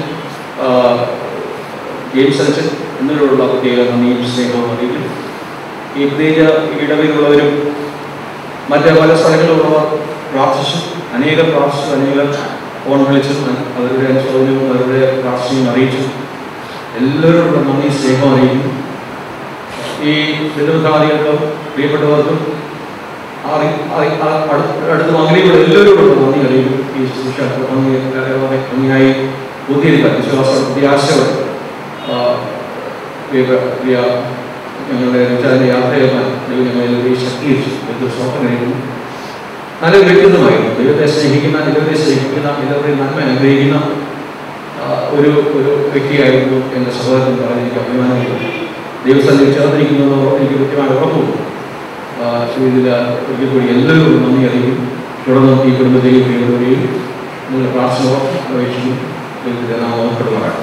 ജെയിംസ് അച്ഛൻ എന്നിവരോടുള്ള പ്രത്യേക നന്ദിയും സ്നേഹവും അറിയിക്കുന്നു ഈ പ്രത്യേക ഇടവയിലുള്ളവരും മറ്റ് പല സ്ഥലങ്ങളിലുള്ളവർ പ്രാർത്ഥിച്ചു അനേകം പ്രാർത്ഥിച്ചു അനേകം ഫോൺ വിളിച്ചു അവരുടെ അനുശോചനവും അവരുടെ പ്രാർത്ഥനയും അറിയിച്ചു എല്ലാവരോടുള്ള നന്ദി സ്നേഹം അറിയിക്കുന്നു ഈ ബന്ധുക്കാരികൾക്കും പ്രിയപ്പെട്ടവർക്കും അറി- അറി- അ- അടുത്ത അടുത്ത അങ്ങനെയുള്ള എല്ലാവരോടും നന്ദി അറിയിക്കും ഈ ശുശ്രൂഷ ഭംഗി- വളരെ ഭംഗിയായി പൂർത്തീകരിക്കാൻ വിശ്വാസം പ്രത്യാശകൾ ആ, പ്രിയ പ്രിയ ഞങ്ങളുടെ വിചാരിന്റെ യാത്രയുമായി ദൈവം ഞങ്ങളെ ശക്തിയിച്ചു ദൈവത്തെ സ്വപ്നം നല്ലൊരു വ്യക്തിത്വമായിരുന്നു ദൈവത്തെ സ്നേഹിക്കുന്ന ദൈവത്തെ സ്നേഹിക്കുന്ന എല്ലാവരെയും നന്മ അനുഗ്രഹിക്കുന്ന ആ, ഒരു ഒരു വ്യക്തിയായിരുന്നു എൻ്റെ സഹോദരൻ പറഞ്ഞ് എനിക്ക് അഭിമാനമുണ്ട് ദൈവസ്ഥലത്തിൽ ചേർന്നിരിക്കുന്നതോ എനിക്ക് കൃത്യമായി ഉറപ്പുണ്ട് ഇതിൽ ഒരിക്കൽ കൂടി എല്ലാവരും നന്ദി അറിയിക്കും തുടർന്നും ഈ കുടുംബത്തെയും പ്രിയപ്പെട്ടവരെയും നിങ്ങളുടെ പ്രാർത്ഥന അപേക്ഷിക്കും ദൈവത്തിൻ്റെ നാമം പെടുമാറാണ്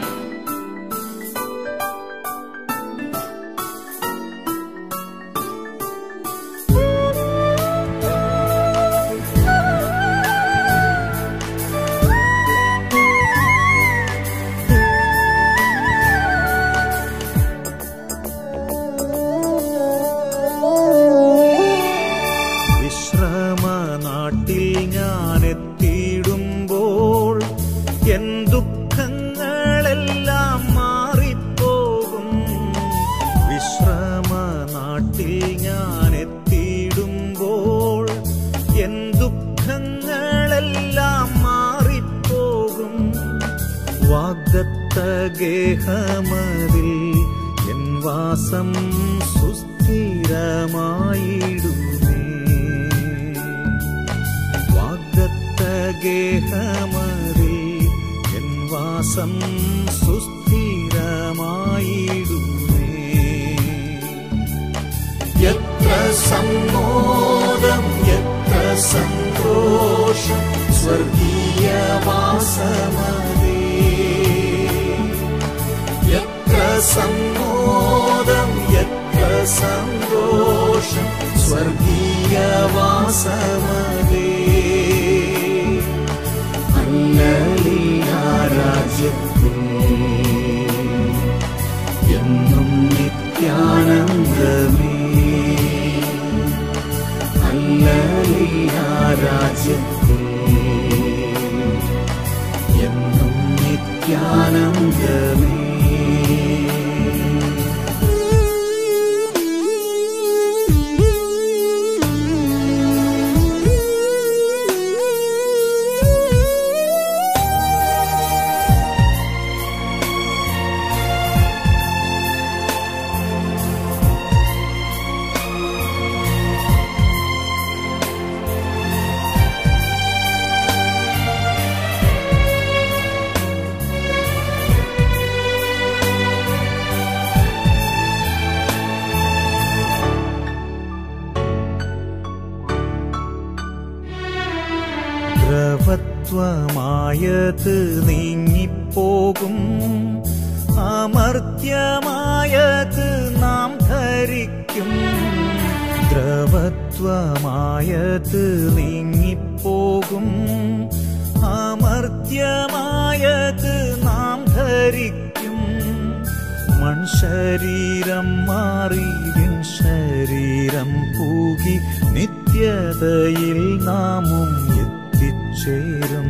വിശ്രമ നാട്ടിൽ ഞാൻ എത്തിയിടുമ്പോൾ എൻ ദുഃഖങ്ങളെല്ലാം മാറിപ്പോകും വിശ്രമ നാട്ടിൽ ഞാൻ എത്തിയിടുമ്പോൾ എൻ ദുഃഖങ്ങളെല്ലാം മാറിപ്പോകും വാഗ്ദത്ത ഗേഹമതിൽ എൻ വാസം സുസ്ഥിരമായിടുമേ വാഗ്ദത്ത ഗേഹമതിൽ എൻ വാസം സുസ്ഥിരമായിടുമേ എത്ര സമ്മോദം എത്ര സന്തോഷം സ്വർഗീയവാസമതേ എത്ര സമ്മോദം എത്ര സന്തോഷം സ്വർഗീയവാസമതേ അല്ലലിയ രാജ്യത്തിൽ എന്നും നിത്യാനന്ദമേ അല്ലലിയ രാജ്യത്തിൽ എന്നും നിത്യാനന്ദമേ ദ്രവത്വമായത് നീങ്ങിപ്പോകും അമർത്യമായത് നാം ധരിക്കും ദ്രവത്വമായത് മഹത്വമായത് നീങ്ങിപ്പോകും അമർത്യമായത് നാം ധരിക്കും മൺശരീരം മാറി വിൺ ശരീരം പൂകി നിത്യതയിൽ നാമും എത്തിച്ചേരും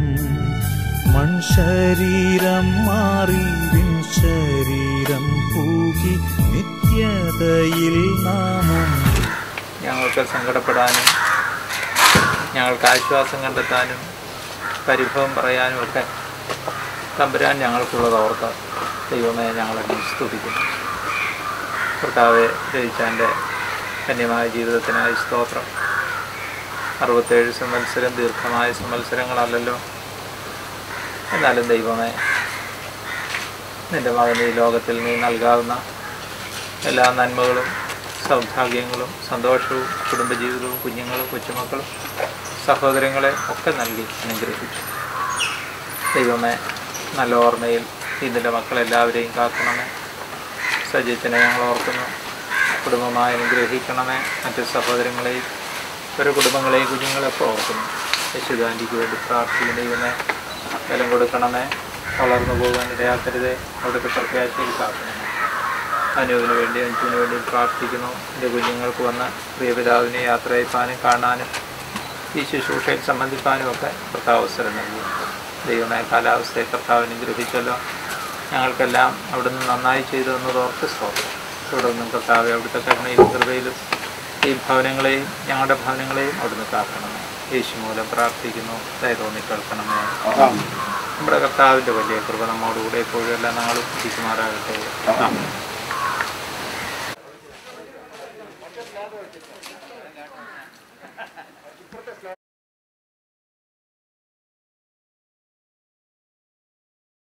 മൺശരീരം മാറി വിൺ ശരീരം പൂകി നിത്യതയിൽ നാമും ഞങ്ങൾക്ക് സങ്കടപ്പെടാനും ഞങ്ങൾക്ക് ആശ്വാസം കണ്ടെത്താനും പരിഭവം പറയാനും ഒക്കെ തമ്പുരാൻ ഞങ്ങൾക്കുള്ളത് ഓർത്ത് ദൈവമേ ഞങ്ങളെ സ്തുതിക്കുന്നു കർത്താവെ ജയിച്ചാൻ്റെ ധന്യമായ ജീവിതത്തിനായി സ്തോത്രം അറുപത്തേഴ് സംവത്സരം ദീർഘമായ സംവത്സരങ്ങളല്ലല്ലോ എന്നാലും ദൈവമേ നിന്റെ മകന് ഈ ലോകത്തിൽ നീ നൽകാവുന്ന എല്ലാ നന്മകളും സൗഭാഗ്യങ്ങളും സന്തോഷവും കുടുംബജീവിതവും കുഞ്ഞുങ്ങളും കൊച്ചുമക്കളും സഹോദരങ്ങളെ ഒക്കെ നൽകി അനുഗ്രഹിച്ചു ദൈവമേ നല്ല ഓർമ്മയിൽ ഇതിൻ്റെ മക്കളെല്ലാവരെയും കാക്കണമേ സജിത്തിനെ ഞങ്ങൾ ഓർക്കുന്നു കുടുംബമായി അനുഗ്രഹിക്കണമേ മറ്റ് സഹോദരങ്ങളെയും ഒരു കുടുംബങ്ങളെയും കുഞ്ഞുങ്ങളെയൊക്കെ ഓർക്കുന്നു യശുദാൻ്റിക്ക് വേണ്ടി പ്രാർത്ഥിക്കുന്ന ദൈവമേ ബലം കൊടുക്കണമേ വളർന്നു പോകാൻ ഇടയാക്കരുതേ അവിടുത്തെ പ്രത്യാശയിൽ കാക്കണമേ അനുവിന് വേണ്ടി അഞ്ചിന് വേണ്ടി പ്രാർത്ഥിക്കുന്നു എൻ്റെ കുഞ്ഞുങ്ങൾക്ക് വന്ന് പ്രിയപിതാവിനെ യാത്ര അയപ്പാനും കാണാനും ഈ ശുശ്രൂഷയിൽ സംബന്ധിക്കാനും ഒക്കെ കർത്താവ് അവസരം നൽകി ദൈവമായ കാലാവസ്ഥയെ കർത്താവിനെ ഗ്രഹിച്ചല്ലോ ഞങ്ങൾക്കെല്ലാം അവിടുന്ന് നന്നായി ചെയ്തു എന്നത് ഓർത്ത് സ്തോത്രം തുടർന്നും കർത്താവ് അവിടുത്തെ കരുണയിലും കൃപയിലും ഈ ഭവനങ്ങളെയും ഞങ്ങളുടെ ഭവനങ്ങളെയും അവിടുന്ന് കാക്കണമേ യേശു മൂലം പ്രാർത്ഥിക്കുന്നു ദയതോന്നി കേൾക്കണമേ നമ്മുടെ കർത്താവിൻ്റെ വലിയ കൃപ നമ്മോടുകൂടെ എപ്പോഴും എല്ലാ നാളും ഇരിക്കുമാറാകട്ടെ ആമേൻ